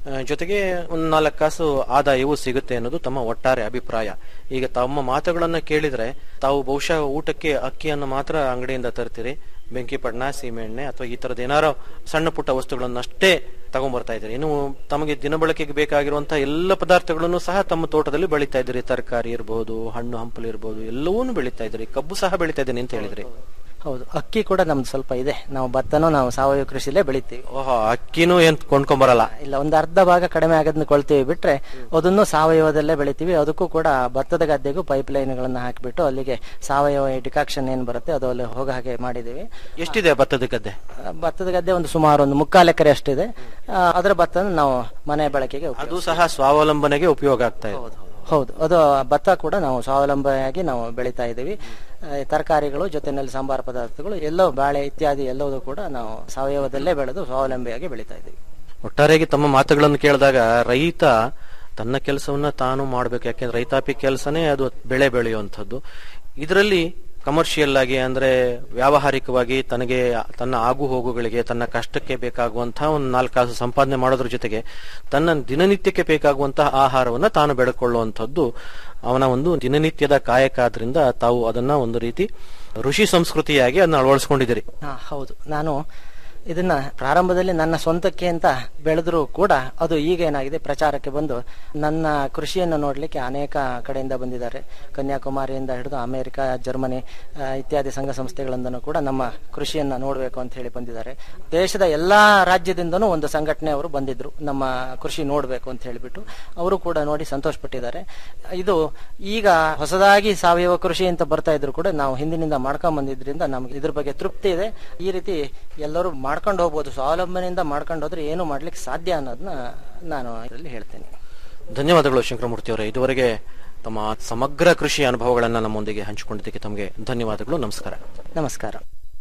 ಆ, ಜೊತೆಗೆ ಒಂದು ನಾಲ್ಕು ಕಾಸು ಆದಾಯವೂ ಸಿಗುತ್ತೆ ಅನ್ನೋದು ತಮ್ಮ ಒಟ್ಟಾರೆ ಅಭಿಪ್ರಾಯ ಈಗ ತಮ್ಮ ಮಾತುಗಳನ್ನ ಕೇಳಿದ್ರೆ ತಾವು ಬಹುಶಃ ಊಟಕ್ಕೆ ಅಕ್ಕಿಯನ್ನು ಮಾತ್ರ ಅಂಗಡಿಯಿಂದ ತರ್ತೀರಿ ಬೆಂಕಿಪಟ್ಟಣ ಸೀಮೆಎಣ್ಣೆ ಅಥವಾ ಈ ತರದ ಏನಾರೋ ಸಣ್ಣ ಪುಟ್ಟ ವಸ್ತುಗಳನ್ನಷ್ಟೇ ತಗೊಂಡ್ಬರ್ತಾ ಇದ್ದೀರಿ ಇನ್ನು ತಮಗೆ ದಿನಬಳಕೆಗೆ ಬೇಕಾಗಿರುವಂತಹ ಎಲ್ಲ ಪದಾರ್ಥಗಳನ್ನು ಸಹ ತಮ್ಮ ತೋಟದಲ್ಲಿ ಬೆಳೀತಾ ಇದ್ದೀರಿ ತರಕಾರಿ ಇರಬಹುದು ಹಣ್ಣು ಹಂಪಲು ಇರಬಹುದು ಎಲ್ಲವನ್ನೂ ಬೆಳೀತಾ ಇದ್ದೀರಿ ಕಬ್ಬು ಸಹ ಬೆಳೀತಾ ಇದ್ದೀನಿ ಅಂತ ಹೇಳಿದ್ರಿ ಹೌದು ಅಕ್ಕಿ ಕೂಡ ನಮ್ದು ಸ್ವಲ್ಪ ಇದೆ ನಾವು ಭತ್ತನೂ ನಾವು ಸಾವಯವ ಕೃಷಿಲೇ ಬೆಳಿತೀವಿ ಓಹೋ ಅಕ್ಕಿನೂ ಏನ್ ಕೊಂಡ್ಕೊಂಬರಲ್ಲ ಇಲ್ಲ ಒಂದು ಅರ್ಧ ಭಾಗ ಕಡಿಮೆ ಆಗೋದನ್ನ ಕೊಳ್ತೀವಿ ಬಿಟ್ರೆ ಅದನ್ನು ಸಾವಯವದಲ್ಲೇ ಬೆಳಿತೀವಿ ಅದಕ್ಕೂ ಕೂಡ ಭತ್ತದ ಗದ್ದೆಗೂ ಪೈಪ್ ಲೈನ್ಗಳನ್ನ ಹಾಕಿಬಿಟ್ಟು ಅಲ್ಲಿಗೆ ಸಾವಯವ ಡಿಕಾಕ್ಷನ್ ಏನ್ ಬರುತ್ತೆ ಅದು ಅಲ್ಲಿ ಹೋಗೋ ಹಾಗೆ ಮಾಡಿದೀವಿ ಎಷ್ಟಿದೆ ಭತ್ತದ ಗದ್ದೆ ಆ, ಭತ್ತದ ಗದ್ದೆ ಒಂದು ಸುಮಾರು ಒಂದು ಮುಕ್ಕಾಲು ಎಕರೆ ಅಷ್ಟಿದೆ ಆ, ಅದರ ಭತ್ತ ನಾವು ಮನೆ ಬಳಕೆಗೆ ಉಪಯೋಗ- ಅದು ಸಹ ಸ್ವಾವಲಂಬನೆಗೆ ಉಪಯೋಗ ಆಗ್ತಾ ಇದೆ ಹೌದು ಅದು ಭತ್ತ ಕೂಡ ನಾವು ಸ್ವಾವಲಂಬಿಯಾಗಿ ನಾವು ಬೆಳೀತಾ ಇದ್ದೀವಿ ಆ, ತರಕಾರಿಗಳು ಜೊತೆನಲ್ಲಿ ಸಾಂಬಾರ ಪದಾರ್ಥಗಳು ಎಲ್ಲವೂ ಬಾಳೆ ಇತ್ಯಾದಿ ಎಲ್ಲವೂ ಕೂಡ ನಾವು ಸಾವಯವದಲ್ಲೇ ಬೆಳೆದು ಸ್ವಾವಲಂಬಿಯಾಗಿ ಬೆಳೀತಾ ಇದ್ದೀವಿ ಒಟ್ಟಾರೆಯಾಗಿ ತಮ್ಮ ಮಾತುಗಳನ್ನು ಕೇಳಿದಾಗ ರೈತ ತನ್ನ ಕೆಲಸವನ್ನ ತಾನು ಮಾಡ್ಬೇಕು ಯಾಕೆಂದ್ರೆ ರೈತಾಪಿ ಕೆಲಸನೇ ಅದು ಬೆಳೆ ಬೆಳೆಯುವಂಥದ್ದು ಇದರಲ್ಲಿ ಕಮರ್ಷಿಯಲ್ ಆಗಿ ಅಂದ್ರೆ ವ್ಯಾವಹಾರಿಕವಾಗಿ ತನಗೆ ತನ್ನ ಆಗು ಹೋಗುಗಳಿಗೆ ತನ್ನ ಕಷ್ಟಕ್ಕೆ ಬೇಕಾಗುವಂತಹ ಒಂದು ನಾಲ್ಕಾಸು ಸಂಪಾದನೆ ಮಾಡೋದ್ರ ಜೊತೆಗೆ ತನ್ನ ದಿನನಿತ್ಯಕ್ಕೆ ಬೇಕಾಗುವಂತಹ ಆಹಾರವನ್ನ ತಾನು ಬೆಳೆಕೊಳ್ಳುವಂಥದ್ದು ಅವನ ಒಂದು ದಿನನಿತ್ಯದ ಕಾಯಕ ಆದ್ರಿಂದ ತಾವು ಅದನ್ನ ಒಂದು ರೀತಿ ಋಷಿ ಸಂಸ್ಕೃತಿಯಾಗಿ ಅದನ್ನ ಅಳವಡಿಸ್ಕೊಂಡಿದ್ದೀರಿ ಹಾ ಹೌದು ನಾನು ಇದನ್ನ ಪ್ರಾರಂಭದಲ್ಲಿ ನನ್ನ ಸ್ವಂತಕ್ಕೆ ಅಂತ ಬೆಳೆದ್ರು ಕೂಡ ಅದು ಈಗ ಏನಾಗಿದೆ ಪ್ರಚಾರಕ್ಕೆ ಬಂದು ನನ್ನ ಕೃಷಿಯನ್ನು ನೋಡ್ಲಿಕ್ಕೆ ಅನೇಕ ಕಡೆಯಿಂದ ಬಂದಿದ್ದಾರೆ ಕನ್ಯಾಕುಮಾರಿಯಿಂದ ಹಿಡಿದು ಅಮೆರಿಕ ಜರ್ಮನಿ ಆ, ಇತ್ಯಾದಿ ಸಂಘ ಸಂಸ್ಥೆಗಳಿಂದನೂ ಕೂಡ ನಮ್ಮ ಕೃಷಿಯನ್ನ ನೋಡಬೇಕು ಅಂತ ಹೇಳಿ ಬಂದಿದ್ದಾರೆ ದೇಶದ ಎಲ್ಲಾ ರಾಜ್ಯದಿಂದನೂ ಒಂದು ಸಂಘಟನೆ ಅವರು ಬಂದಿದ್ರು ನಮ್ಮ ಕೃಷಿ ನೋಡಬೇಕು ಅಂತ ಹೇಳಿಬಿಟ್ಟು ಅವರು ಕೂಡ ನೋಡಿ ಸಂತೋಷ ಪಟ್ಟಿದ್ದಾರೆ ಇದು ಈಗ ಹೊಸದಾಗಿ ಸಾವಯವ ಕೃಷಿ ಅಂತ ಬರ್ತಾ ಇದ್ರು ಕೂಡ ನಾವು ಹಿಂದಿನಿಂದ ಮಾಡ್ಕೊಂಡ್ ಬಂದಿದ್ರಿಂದ ನಮ್ಗೆ ಇದ್ರ ಬಗ್ಗೆ ತೃಪ್ತಿ ಇದೆ ಈ ರೀತಿ ಎಲ್ಲರೂ ಮಾಡ್ಕೊಂಡು ಹೋಗ್ಬೋದು ಸ್ವಾವಲಂಬನೆಯಿಂದ ಮಾಡ್ಕೊಂಡು ಹೋದ್ರೆ ಏನು ಮಾಡ್ಲಿಕ್ಕೆ ಸಾಧ್ಯ ಅನ್ನೋದನ್ನ ನಾನು ಇದರಲ್ಲಿ ಹೇಳ್ತೇನೆ ಧನ್ಯವಾದಗಳು ಶಂಕರಮೂರ್ತಿ ಅವರೇ ಇದುವರೆಗೆ ತಮ್ಮ ಸಮಗ್ರ ಕೃಷಿ ಅನುಭವಗಳನ್ನ ನಮ್ಮೊಂದಿಗೆ ಹಂಚಿಕೊಂಡಿದ್ದಕ್ಕೆ ತಮಗೆ ಧನ್ಯವಾದಗಳು ನಮಸ್ಕಾರ ನಮಸ್ಕಾರ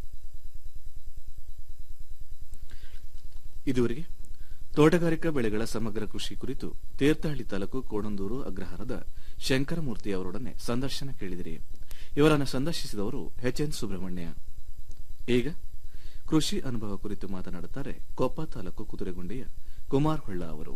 ಇದುವರೆಗೆ ತೋಟಗಾರಿಕಾ ಬೆಳೆಗಳ ಸಮಗ್ರ ಕೃಷಿ ಕುರಿತು ತೀರ್ಥಹಳ್ಳಿ ತಾಲೂಕು ಕೋಣಂದೂರು ಅಗ್ರಹಾರದ ಶಂಕರಮೂರ್ತಿ ಅವರೊಡನೆ ಸಂದರ್ಶನ ಕೇಳಿದಿರಿ ಇವರನ್ನು ಸಂದರ್ಶಿಸಿದವರು ಎಚ್ ಎನ್ ಸುಬ್ರಹ್ಮಣ್ಯ ಈಗ ಕೃಷಿ ಅನುಭವ ಕುರಿತು ಮಾತನಾಡುತ್ತಾರೆ ಕೊಪ್ಪ ತಾಲೂಕು ಕುದುರೆಗುಂಡಿಯ ಕುಮಾರ್ ಹೊಳ್ಳ ಅವರು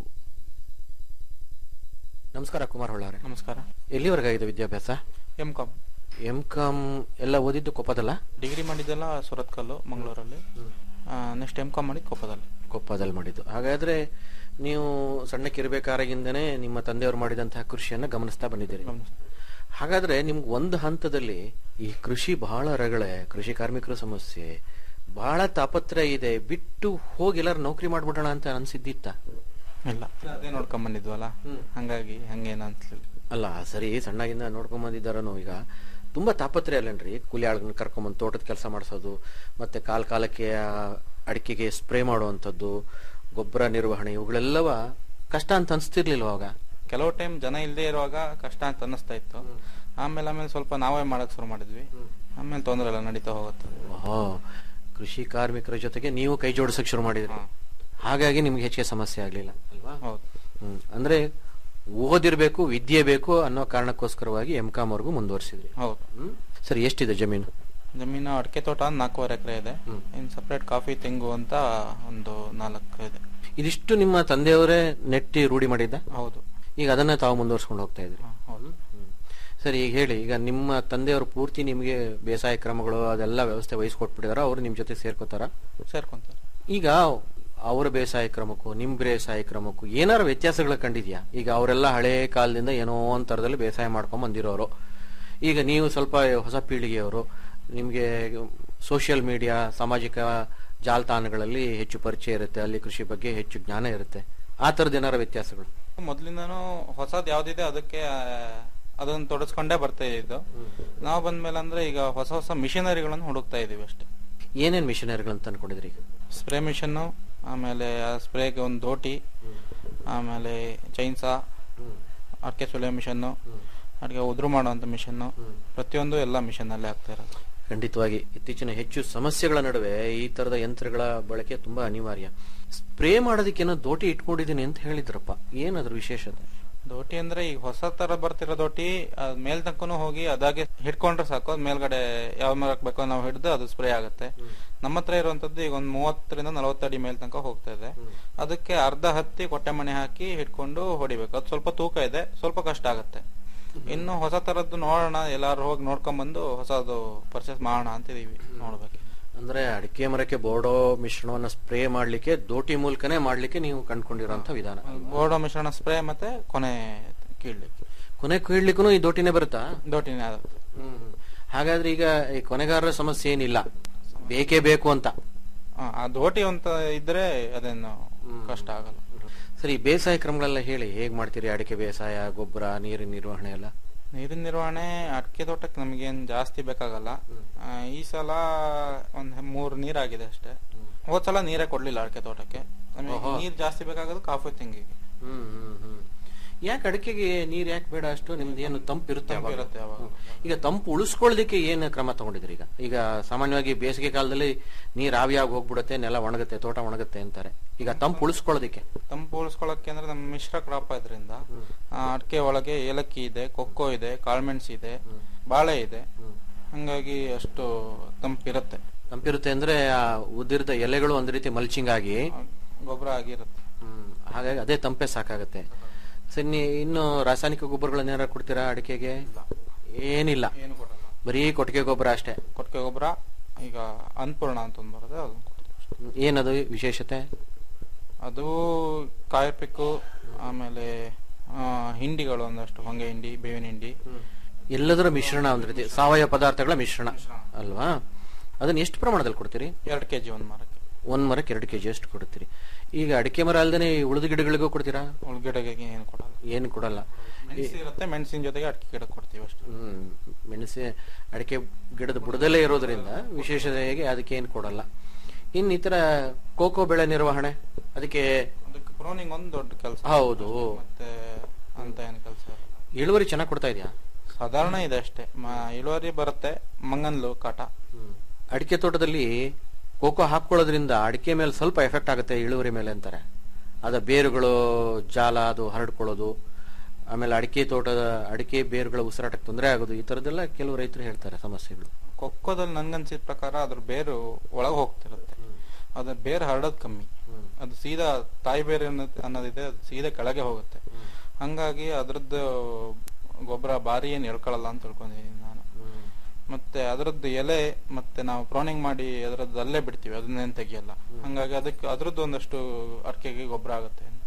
ನಮಸ್ಕಾರ ಕುಮಾರ್ ಹೊಳ್ಳಾರೆ ನಮಸ್ಕಾರ ಎಲ್ಲಿವರೆಗಾಗಿದೆ ವಿದ್ಯಾಭ್ಯಾಸ ಎಂ ಕಾಮ್ ಎಂ ಕಾಮ್ ಎಲ್ಲ ಓದಿದ್ದು ಕೊಪ್ಪದಲ್ಲ ಡಿಗ್ರಿ ಮಾಡಿದ್ದೆಲ್ಲ ಸುರತ್ಕಲ್ಲು ಮಂಗಳೂರಲ್ಲಿ ನೆಕ್ಸ್ಟ್ ಎಂ ಕಾಮ್ ಮಾಡಿದ್ದು ಕೊಪ್ಪದಲ್ಲಿ ಕೊಪ್ಪದಲ್ಲಿ ಮಾಡಿದ್ದು ಹಾಗಾದ್ರೆ ನೀವು ಸಣ್ಣಕ್ಕಿರಬೇಕಾಗಿಂದನೇ ನಿಮ್ಮ ತಂದೆಯವರು ಮಾಡಿದಂತಹ ಕೃಷಿಯನ್ನ ಗಮನಿಸ್ತಾ ಬಂದಿದ್ದೀರಿ ಹಾಗಾದ್ರೆ ನಿಮ್ಗೆ ಒಂದು ಹಂತದಲ್ಲಿ ಈ ಕೃಷಿ ಬಹಳ ರಗಳೆ ಕೃಷಿ ಕಾರ್ಮಿಕರ ಸಮಸ್ಯೆ ಬಹಳ ತಾಪತ್ರಯ ಇದೆ ಬಿಟ್ಟು ಹೋಗಿ ಎಲ್ಲಾರು ನೌಕರಿ ಮಾಡ್ಬಿಡೋಣ ಅಂತ ಅನ್ಸಿದ್ದಿತ್ತ ಇಲ್ಲ ಅದೇ ನೋಡ್ಕೊಂಡ್ ಬಂದಿದ್ವಲ್ಲ ಹಂಗಾಗಿ ಹಂಗೇನು ಅನ್ಸ್ಲಿಲ್ಲ ಅಲ್ಲ ಸರಿ ಸಣ್ಣಗಿಂದ ನೋಡ್ಕೊಂಡ್ ಬಂದಿದ್ದಾರನು ಈಗ ತುಂಬಾ ತಾಪತ್ರಯ ಅಲ್ಲೇನ್ರಿ ಕೂಲಿ ಆಳ್ಗಳನ್ನ ಕರ್ಕೊಂಬಂದು ತೋಟದ ಕೆಲಸ ಮಾಡಿಸೋದು ಮತ್ತೆ ಕಾಲ ಕಾಲಕ್ಕೆ ಆ ಅಡಿಕೆಗೆ ಸ್ಪ್ರೇ ಮಾಡುವಂಥದ್ದು ಗೊಬ್ಬರ ನಿರ್ವಹಣೆ ಇವುಗಳೆಲ್ಲವ ಕಷ್ಟ ಅಂತ ಅನ್ಸ್ತಿರ್ಲಿಲ್ವ ಅವಾಗ ಕೆಲವು ಟೈಮ್ ಜನ ಇಲ್ಲದೆ ಇರುವಾಗ ಕಷ್ಟ ಅಂತ ಅನ್ನಿಸ್ತಾ ಇತ್ತು ಆಮೇಲೆ ಆಮೇಲೆ ಸ್ವಲ್ಪ ನಾವೇ ಮಾಡಕ್ ಶುರು ಮಾಡಿದ್ವಿ ಆಮೇಲೆ ತೊಂದರೆ ಎಲ್ಲ ನಡೀತಾ ಹೋಗುತ್ತೆ ಓಹೋ ಕೃಷಿ ಕಾರ್ಮಿಕರ ಜೊತೆಗೆ ನೀವು ಕೈ ಜೋಡಿಸಕ್ ಶುರು ಮಾಡಿದ್ರಿ ಹಾಗಾಗಿ ನಿಮ್ಗೆ ಹೆಚ್ಚಿಗೆ ಸಮಸ್ಯೆ ಆಗ್ಲಿಲ್ಲ ಅಲ್ವಾ ಹೌದು ಹ್ಮ್ ಅಂದ್ರೆ ಓದಿರ್ಬೇಕು ವಿದ್ಯೆ ಬೇಕು ಅನ್ನೋ ಕಾರಣಕ್ಕೋಸ್ಕರವಾಗಿ ಎಂ ಕಾಮ್ ವರ್ಗು ಮುಂದುವರಿಸಿದ್ರಿ ಹೌದು ಸರಿ ಎಷ್ಟಿದೆ ಜಮೀನು ಜಮೀನು ಅಡಿಕೆ ತೋಟ ಒಂದು ನಾಲ್ಕೂವರೆ ಎಕರೆ ಇದೆ ಇನ್ ಸಪ್ರೇಟ್ ಕಾಫಿ ತೆಂಗು ಅಂತ ಒಂದು ನಾಲ್ಕು ಇದೆ ಇದಿಷ್ಟು ನಿಮ್ಮ ತಂದೆಯವರೇ ನೆಟ್ಟಿ ರೂಢಿ ಮಾಡಿದ್ದ ಹೌದು ಈಗ ಅದನ್ನ ತಾವು ಮುಂದುವರ್ಸ್ಕೊಂಡು ಹೋಗ್ತಾ ಇದ್ರಿ ಹೌದು ಹ್ಮ್. ಸರಿ ಈಗ ಹೇಳಿ ಈಗ ನಿಮ್ಮ ತಂದೆಯವರು ಪೂರ್ತಿ ನಿಮಗೆ ಬೇಸಾಯ ಕ್ರಮಗಳು ಅದೆಲ್ಲ ವ್ಯವಸ್ಥೆ ವಹಿಸ್ಕೊಟ್ಬಿಟ್ಟಿದಾರ ಅವ್ರು ನಿಮ್ ಜೊತೆ ಸೇರ್ಕೋತಾರ ಸೇರ್ಕೊಂತಾರೆ ಈಗ ಅವರ ಬೇಸಾಯ ಕ್ರಮಕ್ಕೂ ನಿಮ್ ಬೇಸಾಯ ಕ್ರಮಕ್ಕೂ ಏನಾರ ವ್ಯತ್ಯಾಸಗಳು ಕಂಡಿದ್ಯಾ ಈಗ ಅವರೆಲ್ಲ ಹಳೆ ಕಾಲದಿಂದ ಏನೋ ಒಂದ್ ತರದಲ್ಲಿ ಬೇಸಾಯ ಮಾಡ್ಕೊಂಡ್ ಬಂದಿರೋರು ಈಗ ನೀವು ಸ್ವಲ್ಪ ಹೊಸ ಪೀಳಿಗೆಯವರು ನಿಮ್ಗೆ ಸೋಷಿಯಲ್ ಮೀಡಿಯಾ ಸಾಮಾಜಿಕ ಜಾಲತಾಣಗಳಲ್ಲಿ ಹೆಚ್ಚು ಪರಿಚಯ ಇರುತ್ತೆ ಅಲ್ಲಿ ಕೃಷಿ ಬಗ್ಗೆ ಹೆಚ್ಚು ಜ್ಞಾನ ಇರುತ್ತೆ ಆ ತರದ ಏನಾರ ವ್ಯತ್ಯಾಸಗಳು ಮೊದ್ಲಿಂದಾನು ಹೊಸದ್ ಯಾವ್ದಿದೆ ಅದಕ್ಕೆ ಆ, ಅದನ್ನ ತೊಡಸ್ಕೊಂಡೇ ಬರ್ತಾ ಇದ್ದು ನಾವು ಬಂದ್ಮೇಲೆ ಅಂದ್ರೆ ಈಗ ಹೊಸ ಹೊಸ ಮಿಷನರಿಗಳನ್ನು ಹುಡುಕ್ತಾ ಇದೀವಿ ಅಷ್ಟೇ ಏನೇನ್ ಮಿಷನರಿಗಳಂತ ಅನ್ಕೊಂಡಿದ್ರಿ ಈಗ ಸ್ಪ್ರೇ ಮಿಷನ್ ಆಮೇಲೆ ಆ ಸ್ಪ್ರೇಗೆ ಒಂದು ದೋಟಿ ಆಮೇಲೆ ಚೈನ್ಸಾ ಅಡಿಕೆ ಸುಲಿಯೋ ಮಿಷನ್ ಅಡಿಕೆ ಉದುರು ಮಾಡುವಂತ ಮಿಷನ್ ಪ್ರತಿಯೊಂದು ಎಲ್ಲ ಮಿಷನ್ ಅಲ್ಲೇ ಆಗ್ತಾ ಇರೋದು ಖಂಡಿತವಾಗಿ ಇತ್ತೀಚಿನ ಹೆಚ್ಚು ಸಮಸ್ಯೆಗಳ ನಡುವೆ ಈ ತರದ ಯಂತ್ರಗಳ ಬಳಕೆ ತುಂಬಾ ಅನಿವಾರ್ಯ ಸ್ಪ್ರೇ ಮಾಡೋದಕ್ಕೇನೋ ದೋಟಿ ಇಟ್ಕೊಂಡಿದ್ದೀನಿ ಅಂತ ಹೇಳಿದ್ರಪ್ಪ ಏನದ್ರ ವಿಶೇಷತೆ ದೋಟಿ ಅಂದ್ರೆ ಈಗ ಹೊಸ ತರ ಬರ್ತಿರೋ ದೋಟಿ ಅದ್ ಮೇಲ್ ತನಕನು ಹೋಗಿ ಅದಾಗೆ ಹಿಡ್ಕೊಂಡ್ರೆ ಸಾಕು ಅದ್ ಮೇಲ್ಗಡೆ ಯಾವ ಮರಕ್ ಬೇಕೋ ನಾವು ಹಿಡಿದು ಅದು ಸ್ಪ್ರೇ ಆಗುತ್ತೆ ನಮ್ಮ ಹತ್ರ ಇರುವಂತದ್ದು ಈಗ ಒಂದ್ ಮೂವತ್ತರಿಂದ ನಲವತ್ತು ಅಡಿ ಮೇಲ್ ತನಕ ಹೋಗ್ತಾ ಇದೆ ಅದಕ್ಕೆ ಅರ್ಧ ಹತ್ತಿ ಕೊಟ್ಟೆ ಮಣೆ ಹಾಕಿ ಹಿಡ್ಕೊಂಡು ಹೊಡಿಬೇಕು ಅದು ಸ್ವಲ್ಪ ತೂಕ ಇದೆ ಸ್ವಲ್ಪ ಕಷ್ಟ ಆಗುತ್ತೆ ಇನ್ನು ಹೊಸ ತರದ್ದು ನೋಡೋಣ ಎಲ್ಲಾರು ಹೋಗಿ ನೋಡ್ಕೊಂಡ್ ಬಂದು ಹೊಸದು ಪರ್ಚೇಸ್ ಮಾಡೋಣ ಅಂತಿದೀವಿ ನೋಡ್ಬೇಕು ಅಂದ್ರೆ ಅಡಿಕೆ ಮರಕ್ಕೆ ಬೋರ್ಡೋ ಮಿಶ್ರಣವನ್ನ ಸ್ಪ್ರೇ ಮಾಡ್ಲಿಕ್ಕೆ ದೋಟಿ ಮೂಲಕನೇ ಮಾಡ್ಲಿಕ್ಕೆ ನೀವು ಕಂಡ್ಕೊಂಡಿರೋಂಥ ವಿಧಾನ ಬೋರ್ಡೋ ಮಿಶ್ರಣ ಸ್ಪ್ರೇ ಮತ್ತೆ ಕೊನೆ ಕೀಳ್ಲಿಕ್ಕೆ ಕೊನೆ ಕೀಳ್ಲಿಕ್ಕೂ ಈ ದೋಟಿನೇ ಬರುತ್ತಾ ದೋಟಿನೇ ಆಗುತ್ತೆ ಹಾಗಾದ್ರೆ ಈಗ ಈ ಕೊನೆಗಾರರ ಸಮಸ್ಯೆ ಏನಿಲ್ಲ ಬೇಕೇ ಬೇಕು ಅಂತ ಆ, ಆ ದೋಟಿ ಅಂತ ಇದ್ರೆ ಅದೇನು ಕಷ್ಟ ಆಗಲ್ಲ ಸರಿ ಬೇಸಾಯ ಕ್ರಮಗಳೆಲ್ಲ ಹೇಳಿ ಹೇಗ್ ಮಾಡ್ತೀರಿ ಅಡಿಕೆ ಬೇಸಾಯ ಗೊಬ್ಬರ ನೀರಿನ ನಿರ್ವಹಣೆ ಎಲ್ಲ ನೀರಿನ ನಿರ್ವಹಣೆ ಅಡಿಕೆ ತೋಟಕ್ಕೆ ನಮಗೇನ್ ಜಾಸ್ತಿ ಬೇಕಾಗಲ್ಲ ಆ, ಈ ಸಲ ಒಂದ್ ಮೂರ್ ನೀರಾಗಿದೆ ಅಷ್ಟೇ ಹೋದ್ ಸಲ ನೀರೇ ಕೊಡ್ಲಿಲ್ಲ ಅಡಿಕೆ ತೋಟಕ್ಕೆ ನಮಗೆ ಓಹೋ. ನೀರ್ ಜಾಸ್ತಿ ಬೇಕಾಗೋದು ಕಾಫಿ ತೆಂಗಿಗೆ ಹ್ಮ್ ಹ್ಮ್ ಹ್ಮ್ ಯಾಕೆ ಅಡಿಕೆಗೆ ನೀರ್ ಯಾಕೆ ಬೇಡ ಅಷ್ಟು ನಿಮ್ದು ಏನು ತಂಪು ಇರುತ್ತೆ ತಂಪು ಅವಾಗ? ಇರುತ್ತೆ ಅವಾಗ. ಹ್ಮ್. ಈಗ ತಂಪು ಉಳಿಸ್ಕೊಳ್ಳೋದಕ್ಕೆ ಏನು ಕ್ರಮ ತಗೊಂಡಿದ್ರಿ ಈಗ ಈಗ ಸಾಮಾನ್ಯವಾಗಿ ಬೇಸಿಗೆ ಕಾಲದಲ್ಲಿ ನೀರ್ ಆವಿಯಾಗಿ ಹೋಗ್ಬಿಡುತ್ತೆ ನೆಲ ಒಣಗುತ್ತೆ ತೋಟ ಒಣಗುತ್ತೆ ಅಂತಾರೆ ಈಗ ತಂಪು ಉಳಿಸ್ಕೊಳ್ಳೋದಕ್ಕೆ ತಂಪು ಉಳಿಸ್ಕೊಳಕ್ಕೆ ಅಂದ್ರೆ ನಮ್ಮ ಮಿಶ್ರ ಕ್ರಾಪ್ ಇದ್ರಿಂದ ಅಡಿಕೆ ಒಳಗೆ ಏಲಕ್ಕಿ ಇದೆ ಕೊಕ್ಕೋ ಇದೆ ಕಾಳ್ಮೆಣ್ಸ್ ಇದೆ ಬಾಳೆ ಇದೆ ಹಂಗಾಗಿ ಅಷ್ಟು ತಂಪಿರುತ್ತೆ ತಂಪಿರುತ್ತೆ ಅಂದ್ರೆ ಆ ಉದಿರ್ದ ಎಲೆಗಳು ಒಂದ್ ರೀತಿ ಮಲ್ಚಿಂಗ್ ಆಗಿ ಗೊಬ್ಬರ ಆಗಿರುತ್ತೆ ಹ್ಮ್. ಹಾಗಾಗಿ ಅದೇ ತಂಪೆ ಸಾಕಾಗುತ್ತೆ ಸರಿ ನೀ ಇನ್ನು ರಾಸಾಯನಿಕ ಗೊಬ್ಬರಗಳನ್ನ ಏನಾರು ಕೊಡ್ತೀರಾ ಅಡಿಕೆಗೆ ಏನಿಲ್ಲ ಏನು ಕೊಡಲ್ಲ ಬರೀ ಕೊಟ್ಟಿಗೆ ಗೊಬ್ಬರ ಅಷ್ಟೇ ಕೊಟ್ಟಿಗೆ ಗೊಬ್ಬರ ಈಗ ಅನ್ನಪೂರ್ಣ ಅಂತ ಒಂದು ಬರುತ್ತೆ ಅದನ್ನ ಕೊಡ್ತೀವಿ ಅಷ್ಟೇ. ಏನದು ವಿಶೇಷತೆ ಅದು ಕಾಯಿಪಿಕ್ಕು ಆಮೇಲೆ ಆ, ಹಿಂಡಿಗಳು ಒಂದಷ್ಟು ಹೊಂಗೆ ಹಿಂಡಿ ಬೇವಿನ ಹಿಂಡಿ ಎಲ್ಲದರ ಮಿಶ್ರಣ ಒಂದ್ ರೀತಿ ಸಾವಯವ ಪದಾರ್ಥಗಳ ಮಿಶ್ರಣ ಅಲ್ವಾ ಅದನ್ನ ಎಷ್ಟು ಪ್ರಮಾಣದಲ್ಲಿ ಕೊಡ್ತೀರಿ ಎರಡು ಕೆಜಿ ಒಂದು ಮರಕ್ಕೆ ಒಂದ್ ಮರಕ್ಕೆ ಎರಡು ಕೆಜಿ ಅಷ್ಟು ಕೊಡ್ತೀರಿ ಈಗ ಅಡಿಕೆ ಮರ ಅಲ್ದೇನೆ ಉಳಿದ ಗಿಡಗಳಿಗೂ ಕೊಡ್ತೀರಾ ಉಳ್ಗಿಡಗೆ ಏನು ಕೊಡಲ್ಲ ಏನು ಕೊಡಲ್ಲ ಮೆಣಸು ಇರುತ್ತೆ ಮೆಣಸಿನ ಜೊತೆಗೆ ಅಡಿಕೆ ಗಿಡ ಕೊಡ್ತೀವಿ ಅಷ್ಟೇ ಹ್ಮ್ ಮೆಣಸೆ ಅಡಿಕೆ ಗಿಡದ ಬುಡದಲ್ಲೇ ಇರೋದ್ರಿಂದ ವಿಶೇಷತೆಯಾಗಿ ಅದಕ್ಕೆ ಏನು ಕೊಡಲ್ಲ ಇನ್ ಈ ತರ ಕೋಕೋ ಬೆಳೆ ನಿರ್ವಹಣೆ ಅದಕ್ಕೆ ಅದಕ್ಕೆ ಪ್ರೋನಿಂಗ್ ಒಂದು ದೊಡ್ಡ ಕೆಲಸ ಹೌದು. ಮತ್ತೆ ಅಂತ ಏನು ಕೆಲಸ ಇಳುವರಿ ಚೆನ್ನಾಗಿ ಕೊಡ್ತಾ ಇದೆಯಾ ಸಾಧಾರಣ ಇದೆ ಅಷ್ಟೇ ಮ- ಇಳುವರಿ ಬರುತ್ತೆ ಮಂಗನ್ಲು ಕಾಟ ಅಡಿಕೆ ತೋಟದಲ್ಲಿ ಕೋಕೋ ಹಾಕೊಳ್ಳೋದ್ರಿಂದ ಅಡಿಕೆ ಮೇಲೆ ಸ್ವಲ್ಪ ಎಫೆಕ್ಟ್ ಆಗುತ್ತೆ ಇಳುವರಿ ಮೇಲೆ ಅಂತಾರೆ ಅದ ಬೇರುಗಳು ಜಾಲ ಅದು ಹರಡ್ಕೊಳ್ಳೋದು ಆಮೇಲೆ ಅಡಿಕೆ ತೋಟದ ಅಡಿಕೆ ಬೇರುಗಳ ಉಸಿರಾಟಕ್ಕೆ ತೊಂದರೆ ಆಗೋದು ಈ ತರದೆಲ್ಲ ಕೆಲವು ರೈತರು ಹೇಳ್ತಾರೆ ಸಮಸ್ಯೆಗಳು ಕೊಕ್ಕೋದಲ್ಲಿ ನನ್ಗನ್ಸಿದ ಪ್ರಕಾರ ಅದ್ರ ಬೇರು ಒಳಗೆ ಹೋಗ್ತಿರುತ್ತೆ ಅದ್ರ ಬೇರು ಹರಡೋದು ಕಮ್ಮಿ ಅದು ಸೀದಾ ತಾಯಿ ಬೇರು ಅನ್ನೋದ್- ಅನ್ನೋದಿದೆ ಅದು ಸೀದಾ ಕೆಳಗೆ ಹೋಗುತ್ತೆ ಹಂಗಾಗಿ ಅದ್ರದ್ದು ಗೊಬ್ಬರ ಭಾರಿ ಏನು ಎಳ್ಕೊಳ್ಳಲ್ಲ ಅಂತ ತಿಳ್ಕೊಂಡಿದ್ದೀನಿ ನಾನು ಮತ್ತೆ ಅದರದ್ದು ಎಲೆ ಮತ್ತೆ ನಾವು ಪ್ರೋನಿಂಗ್ ಮಾಡಿ ಅದರದ್ದು ಅಲ್ಲೇ ಬಿಡ್ತೀವಿ ಅದನ್ನೇನು ತೆಗಿಯಲ್ಲ ಹಂಗಾಗಿ ಅದಕ್ಕೆ ಅದ್ರದ್ದು ಒಂದಷ್ಟು ಅಡಿಕೆಗೆ ಗೊಬ್ಬರ ಆಗುತ್ತೆ ಅಂತ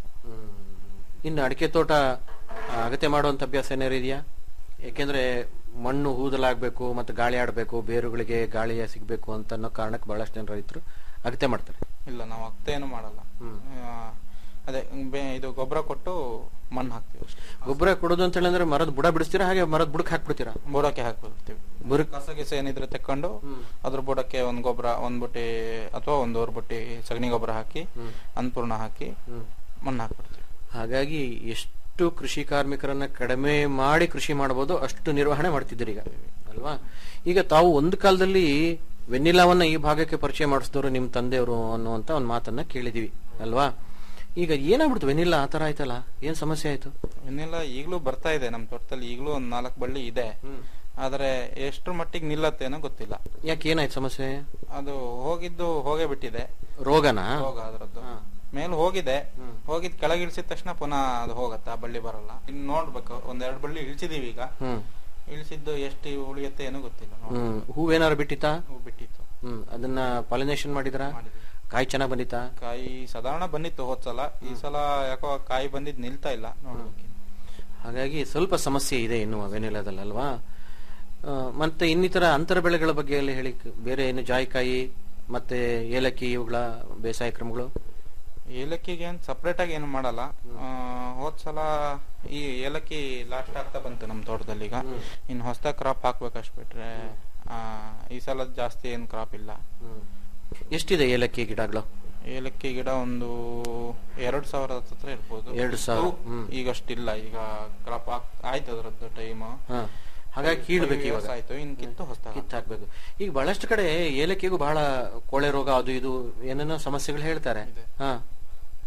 ಇನ್ನು ಅಡಿಕೆ ತೋಟ ಆ, ಅಗತ್ಯ ಮಾಡುವಂತ ಅಭ್ಯಾಸ ಏನಾರು ಇದೆಯಾ ಯಾಕೆಂದ್ರೆ ಮಣ್ಣು ಹೂದಲಾಗಬೇಕು ಮತ್ತೆ ಗಾಳಿ ಆಡಬೇಕು ಬೇರುಗಳಿಗೆ ಗಾಳಿಯ ಸಿಗ್ಬೇಕು ಅಂತ ಅನ್ನೋ ಕಾರಣಕ್ಕೆ ಬಹಳಷ್ಟು ಜನ ರೈತರು ಅಗತ್ಯ ಮಾಡ್ತಾರೆ ಇಲ್ಲ ನಾವು ಅಗ್ತ ಏನು ಮಾಡಲ್ಲ ಆ, ಅದೇ ಬೆ- ಇದು ಗೊಬ್ಬರ ಕೊಟ್ಟು ಮಣ್ಣು ಹಾಕ್ತೀವಿ ಅಷ್ಟೇ ಗೊಬ್ಬರ ಕೊಡೋದು ಅಂತ ಹೇಳಿದ್ರೆ ಮರದ ಬುಡ ಬಿಡಿಸ್ತೀರಾ ಹಾಗೆ ಮರದ ಬುಡಕ್ಕೆ ಹಾಕ್ಬಿಡ್ತೀರಾ ಬುಡಕ್ಕೆ ಹಾಕ್ಬಿಡ್ತೀವಿ ಬುಡಕ್ ಕಸ ಗಿಸ ಏನಿದ್ರೆ ತೆಕ್ಕೊಂಡು ಅದ್ರ ಬುಡಕ್ಕೆ ಒಂದ್ ಗೊಬ್ಬರ ಒಂದ್ ಬುಟ್ಟಿ ಅಥವಾ ಒಂದೂವರೆ ಬುಟ್ಟಿ ಸಗಣಿ ಗೊಬ್ಬರ ಹಾಕಿ ಅನ್ನಪೂರ್ಣ ಹಾಕಿ ಮಣ್ಣು ಹಾಕ್ಬಿಡ್ತೀವಿ ಹಾಗಾಗಿ ಎಷ್ಟು ಕೃಷಿ ಕಾರ್ಮಿಕರನ್ನ ಕಡಿಮೆ ಮಾಡಿ ಕೃಷಿ ಮಾಡಬಹುದು ಅಷ್ಟು ನಿರ್ವಹಣೆ ಮಾಡ್ತಿದ್ದೀರಿ ಈಗ ಅಲ್ವಾ ಈಗ ತಾವು ಒಂದು ಕಾಲದಲ್ಲಿ ವೆನಿಲಾವನ್ನ ಈ ಭಾಗಕ್ಕೆ ಪರಿಚಯ ಮಾಡಿಸಿದವರು ನಿಮ್ ತಂದೆಯವರು ಅನ್ನುವಂತ ಒಂದು ಮಾತನ್ನ ಕೇಳಿದೀವಿ ಅಲ್ವಾ ಈಗ ಏನಾಗ್ಬಿಡ್ತು ವೆನಿಲ್ಲಾ ಆತರ ಆಯ್ತಲ್ಲ ಏನ್ ಸಮಸ್ಯೆ ಆಯ್ತು ಇನ್ನೆಲ್ಲ ಈಗಲೂ ಬರ್ತಾ ಇದೆ ನಮ್ ತೋಟದಲ್ಲಿ ಈಗಲೂ ಒಂದ್ ನಾಲ್ಕು ಬಳ್ಳಿ ಇದೆ ಆದ್ರೆ ಎಷ್ಟು ಮಟ್ಟಿಗೆ ನಿಲ್ಲತ್ತೆ ಏನೋ ಗೊತ್ತಿಲ್ಲ ಯಾಕೆ ಏನಾಯ್ತು ಸಮಸ್ಯೆ ಅದು ಹೋಗಿದ್ದು ಹೋಗೇ ಬಿಟ್ಟಿದೆ ರೋಗನಾ ರೋಗ ಅದರದ್ದು ಮೇಲೆ ಹೋಗಿದೆ ಹೋಗಿದ್ ಕೆಳಗೆ ಇಳಿಸಿದ ತಕ್ಷಣ ಪುನಃ ಅದು ಹೋಗತ್ತೆ ಆ ಬಳ್ಳಿ ಬರಲ್ಲ ಇನ್ನು ನೋಡ್ಬೇಕು ಒಂದೆರಡು ಬಳ್ಳಿ ಇಳಿಸಿದೀವಿ ಈಗ ಹ್ಮ್ ಇಳಿಸಿದ್ದು ಎಷ್ಟು ಉಳಿಯುತ್ತೆ ಏನೋ ಗೊತ್ತಿಲ್ಲ ನೋಡ್ಬೇಕು. ಹ್ಮ್ ಹೂವೇನಾರು ಬಿಟ್ಟಿತಾ ಹೂ ಬಿಟ್ಟಿತ್ತು ಹ್ಮ್ ಅದನ್ನ ಪಾಲಿನೇಷನ್ ಮಾಡಿದ್ರ ಕಾಯಿ ಚೆನ್ನಾಗ್ ಬಂದಿತ್ತಾ ಕಾಯಿ ಸಾಧಾರಣ ಬಂದಿತ್ತು ಹೋದ್ ಸಲ ಈ ಸಲ ಯಾಕೋ ಕಾಯಿ ಬಂದಿದ್ ನಿಲ್ತಾ ಇಲ್ಲ ನೋಡ್ಬೇಕು ಹಾಗಾಗಿ ಸ್ವಲ್ಪ ಸಮಸ್ಯೆ ಇದೆ ಇನ್ನು ವೆನಿಲಾದಲ್ಲಿ ಅಲ್ವಾ ಆ, ಮತ್ತೆ ಇನ್ನಿತರ ಅಂತರ ಬೆಳೆಗಳ ಬಗ್ಗೆ ಎಲ್ಲ ಹೇಳಿ ಬೇರೆ ಏನು ಜಾಯಿಕಾಯಿ ಮತ್ತೆ ಏಲಕ್ಕಿ ಇವುಗಳ ಬೇಸಾಯ ಕ್ರಮಗಳು ಏಲಕ್ಕಿಗೆ ಏನ್ ಸಪ್ರೇಟ್ ಆಗಿ ಏನು ಮಾಡಲ್ಲ ಆ, ಹೋದ್ ಸಲ ಈ ಏಲಕ್ಕಿ ಲಾಸ್ಟ್ ಆಗ್ತಾ ಬಂತು ನಮ್ ತೋಟದಲ್ಲಿ ಈಗ ಇನ್ ಹೊಸದ ಕ್ರಾಪ್ ಹಾಕ್ಬೇಕಷ್ಟು ಬಿಟ್ರೆ ಆ, ಈ ಸಲ ಜಾಸ್ತಿ ಏನ್ ಕ್ರಾಪ್ ಇಲ್ಲ ಎಷ್ಟಿದೆ ಏಲಕ್ಕಿ ಗಿಡಗಳು ಏಲಕ್ಕಿ ಗಿಡ ಒಂದು ಎರಡ್ ಸಾವಿರ ಹತ್ರ ಇರ್ಬೋದು ಎರಡು ಸಾವಿರ, ಇತ್ತು. ಹ್ಮ್. ಈಗ ಅಷ್ಟಿಲ್ಲ ಈಗ ಕ್ರಾಪ್ ಆಯ್ತು ಅದ್ರದ್ದು ಟೈಮ್ ಹಾ. ಹಾಗಾಗಿ ಕೀಳ್ಬೇಕು ಇವಾಗ ಆಯ್ತು ಇನ್ ಕಿತ್ತು ಹೊಸ ಕಿತ್ತು ಹಾಕ್ಬೇಕು ಈಗ ಬಹಳಷ್ಟು ಕಡೆ ಏಲಕ್ಕಿಗೂ ಬಹಳ ಕೊಳೆ ರೋಗ ಅದು ಇದು ಏನೇನೋ ಸಮಸ್ಯೆಗಳು ಹೇಳ್ತಾರೆ ಹಾ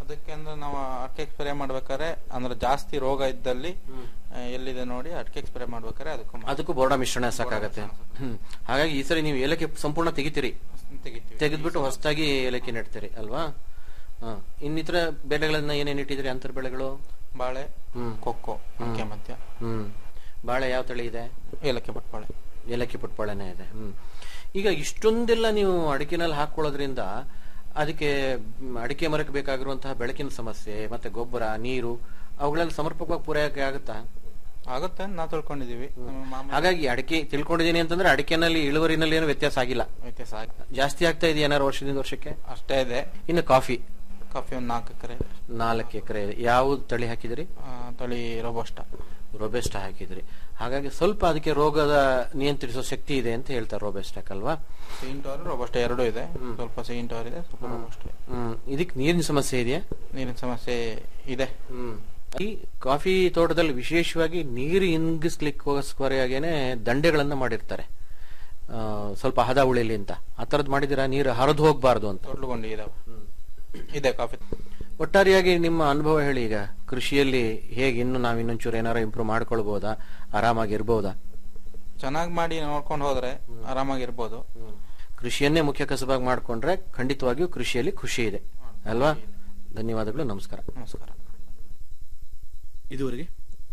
ಅದಕ್ಕೆ ಅಂದ್ರೆ ನಾವು ಅಡಿಕೆ ಸ್ಪ್ರೇ ಮಾಡ್ಬೇಕಾದ್ರೆ ಅಂದ್ರೆ ಜಾಸ್ತಿ ರೋಗ ಇದ್ದಲ್ಲಿ ಆ, ಎಲ್ಲಿದೆ ನೋಡಿ ಅಡಿಕೆ ಸ್ಪ್ರೇ ಮಾಡ್ಬೇಕಾದ್ರೆ ಅದಕ್ಕೂ ಮಾಡ್ತೀವಿ. ಅದಕ್ಕೂ ಬೋರ್ಡ ಮಿಶ್ರಣ ಸಾಕಾಗತ್ತೆ ಹ್ಮ್ ಹಾಗಾಗಿ ಈ ಸರಿ ನೀವು ಏಲಕ್ಕಿ ಸಂಪೂರ್ಣ ತೆಗಿತೀರಿ ತೆಗಿತೀವಿ ತೆಗೆದ್ಬಿಟ್ಟು ಹೊಸದಾಗಿ ಏಲಕ್ಕಿ ನೆಡ್ತೀರಿ ಅಲ್ವಾ ಹ ಇನ್ನಿತರ ಬೆಳೆಗಳನ್ನ ಏನೇನ್ ಇಟ್ಟಿದ್ರಿ ಅಂತರ್ ಬೆಳೆಗಳು ಬಾಳೆ ಹ್ಮ್ ಕೊಕ್ಕೋ ಅಡಿಕೆ ಮಧ್ಯ ಹ್ಮ್ ಬಾಳೆ ಯಾವ ತಳಿ ಇದೆ ಏಲಕ್ಕಿ ಬಟ್ಬಾಳೆ ಏಲಕ್ಕಿ ಪುಟ್ಬಾಳೆನೇ ಇದೆ ಹ್ಮ್ ಈಗ ಇಷ್ಟೊಂದೆಲ್ಲ ನೀವು ಅಡಿಕೆನಲ್ಲಿ ಹಾಕೊಳ್ಳೋದ್ರಿಂದ ಅದಕ್ಕೆ ಮ್, ಅಡಿಕೆ ಮರಕ್ಕೆ ಬೇಕಾಗಿರುವಂತಹ ಬೆಳಕಿನ ಸಮಸ್ಯೆ ಮತ್ತೆ ಗೊಬ್ಬರ ನೀರು ಅವುಗಳೆಲ್ಲ ಸಮರ್ಪಕವಾಗಿ ಪೂರೈಕೆ ಆಗುತ್ತಾ ಆಗುತ್ತೆ ಅಂತ ನಾವು ತಿಳ್ಕೊಂಡಿದೀವಿ ನಮ್ಮ ಮಾಮೂಲಿ ಹಾಗಾಗಿ ಅಡಿಕೆ ತಿಳ್ಕೊಂಡಿದ್ದೀನಿ ಅಂತಂದ್ರೆ ಅಡಿಕೆನಲ್ಲಿ ಇಳುವರಿನಲ್ಲಿ ಏನು ವ್ಯತ್ಯಾಸ ಆಗಿಲ್ಲ ವ್ಯತ್ಯಾಸ ಆಗಿ ಜಾಸ್ತಿ ಆಗ್ತಾ ಇದೆಯಾ ಏನಾರು ವರ್ಷದಿಂದ ವರ್ಷಕ್ಕೆ ಅಷ್ಟೇ ಇದೆ ಇನ್ನು ಕಾಫಿ ಕಾಫಿ ಒಂದು ನಾಲ್ಕು ಎಕರೆ ನಾಲ್ಕು ಎಕರೆ ಇದೆ ಯಾವ ತಳಿ ಹಾಕಿದ್ರಿ ತಳಿ ರೋಬೋಸ್ಟ ರೋಬೆಸ್ಟ ಹಾಕಿದ್ರಿ ಹಾಗಾಗಿ ಸ್ವಲ್ಪ ಅದಕ್ಕೆ ರೋಗದ ನಿಯಂತ್ರಿಸೋ ಶಕ್ತಿ ಇದೆ ಅಂತ ಹೇಳ್ತಾರೆ ರೋಬೆಸ್ಟಾಕ್ ಅಲ್ವಾ ಸಿಂಟೋರ್ ರೋಬೋಸ್ಟ ಎರಡೂ ಇದೆ ಸ್ವಲ್ಪ ಸಿಂಟೋರ್ ಇದೆ ಸ್ವಲ್ಪ ರೋಬೋಸ್ಟ ಇದೆ ಹ್ಮ್ ಇದಕ್ಕೆ ನೀರಿನ ಸಮಸ್ಯೆ ಇದೆಯಾ ನೀರಿನ ಸಮಸ್ಯೆ ಇದೆ ಹ್ಮ್ ಈ ಕಾಫಿ ತೋಟದಲ್ಲಿ ವಿಶೇಷವಾಗಿ ನೀರು ಇಂಗಿಸ್ಲಿಕ್ಕೋಸ್ಕರವಾಗೇನೆ ದಂಡೆಗಳನ್ನ ಮಾಡಿರ್ತಾರೆ ಆ, ಸ್ವಲ್ಪ ಹದ ಉಳಿಲಿ ಅಂತ ಆ ತರದ್ ಮಾಡಿದಿರಾ ನೀರು ಹರಿದು ಹೋಗ್ಬಾರ್ದು ಅಂತ ತೊಟ್ಲುಗೊಂಡಿ ಇದಾವೆ ಇದೆ ಕಾಫಿ ಒಟ್ಟಾರೆಯಾಗಿ ನಿಮ್ಮ ಅನುಭವ ಹೇಳಿ ಈಗ ಕೃಷಿಯಲ್ಲಿ ಹೇಗೆ ಇನ್ನು ನಾವು ಇನ್ನೊಂಚೂರು ಏನಾರ ಇಂಪ್ರೂವ್ ಮಾಡ್ಕೊಳ್ಬಹುದಾ ಆರಾಮಾಗಿ ಇರ್ಬೋದಾ ಚೆನ್ನಾಗಿ ಮಾಡಿ ನೋಡ್ಕೊಂಡು ಹೋದ್ರೆ ಆರಾಮಾಗಿರ್ಬೋದು ಕೃಷಿಯನ್ನೇ ಮುಖ್ಯ ಕಸಬಾಗಿ ಮಾಡ್ಕೊಂಡ್ರೆ ಖಂಡಿತವಾಗಿಯೂ ಕೃಷಿಯಲ್ಲಿ ಖುಷಿ ಇದೆ ಅಲ್ವಾ ಧನ್ಯವಾದಗಳು ನಮಸ್ಕಾರ ನಮಸ್ಕಾರ ಇದುವರೆಗೆ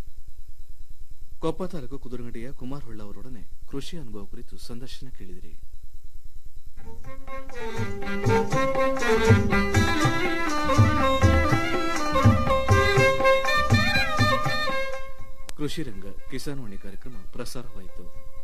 ಕೊಪ್ಪ ತಾಲೂಕು ಕುದುರಗಡಿಯ ಕುಮಾರ್ ಹೊಳ್ಳ ಅವರೊಡನೆ ಕೃಷಿ ಅನುಭವ ಕುರಿತು ಸಂದರ್ಶನ ಕೇಳಿದಿರಿ ಕೃಷಿ ರಂಗ ಕಿಸಾನ್ವಾಣಿ ಕಾರ್ಯಕ್ರಮ ಪ್ರಸಾರವಾಯಿತು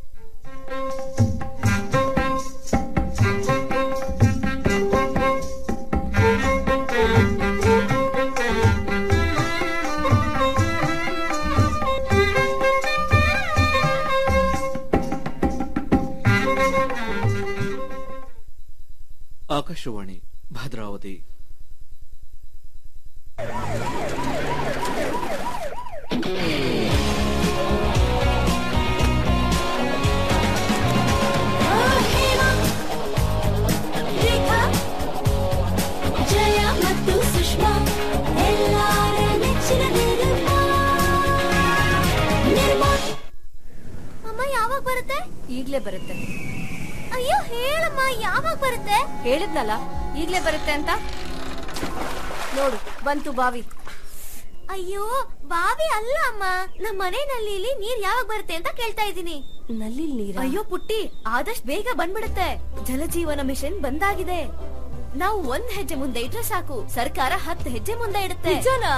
ಆಕಾಶವಾಣಿ ಭದ್ರಾವತಿ ಜಯ ಮತ್ತು ಸುಷ್ಮಾ ಎಲ್ಲಾರ ನೆಚ್ಚಿನ ನಿರ್ಮಾ ನಿರ್ಮಾ ಅಮ್ಮ ಯಾವಾಗ ಬರುತ್ತೆ ಈಗ್ಲೇ ಬರುತ್ತೆ ಅಯ್ಯೋ ಹೇಳಮ್ಮ ಯಾವಾಗ ಬರುತ್ತೆ ಹೇಳಿದ್ನಲ್ಲ ಈಗ್ಲೇ ಬರುತ್ತೆ ಅಂತ ನೋಡು ಬಂತು ಬಾವಿ ಅಯ್ಯೋ ಬಾವಿ ಅಲ್ಲ ಅಮ್ಮ ನಮ್ಮ ಮನೆ ನಲ್ಲಿಲಿ ನೀರ್ ಯಾವಾಗ ಬರುತ್ತೆ ಅಂತ ಕೇಳ್ತಾ ಇದ್ದೀನಿ ನಲ್ಲಿ ನೀರ ಅಯ್ಯೋ ಪುಟ್ಟಿ ಆದಷ್ಟು ಬೇಗ ಬಂದ್ಬಿಡುತ್ತೆ ಜಲಜೀವನ ಮಿಷನ್ ಬಂದಾಗಿದೆ ನಾವು ಒಂದ್ ಹೆಜ್ಜೆ ಮುಂದೆ ಇಟ್ರೆ ಸಾಕು ಸರ್ಕಾರ ಹತ್ತು ಹೆಜ್ಜೆ ಮುಂದೆ ಇಡುತ್ತೆ ನಿಜನಾ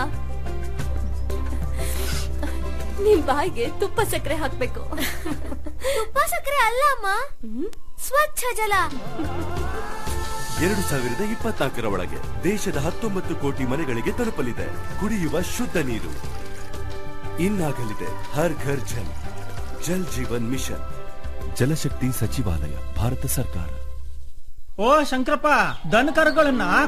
ನಿಮ್ ಬಾಯಿಗೆ ತುಪ್ಪ ಸಕ್ಕರೆ ಹಾಕ್ಬೇಕು ತುಪ್ಪ ಸಕ್ಕರೆ ಅಲ್ಲ ಅಮ್ಮ ಸ್ವಚ್ಛ ಜಲ ಎರಡು ಸಾವಿರದ ಇಪ್ಪತ್ನಾಲ್ಕರ ಒಳಗೆ ದೇಶದ ಹತ್ತೊಂಬತ್ತು ಕೋಟಿ ಮನೆಗಳಿಗೆ ತಲುಪಲಿದೆ ಕುಡಿಯುವ ಶುದ್ಧ ನೀರು ಇನ್ನಾಗಲಿದೆ ಹರ್ ಘರ್ ಜಲ್ ಜಲ್ ಜೀವನ್ ಮಿಷನ್ ಜಲಶಕ್ತಿ ಸಚಿವಾಲಯ ಭಾರತ ಸರ್ಕಾರ ಓ ಶಂಕರಪ್ಪ ದನಕರುಗಳನ್ನ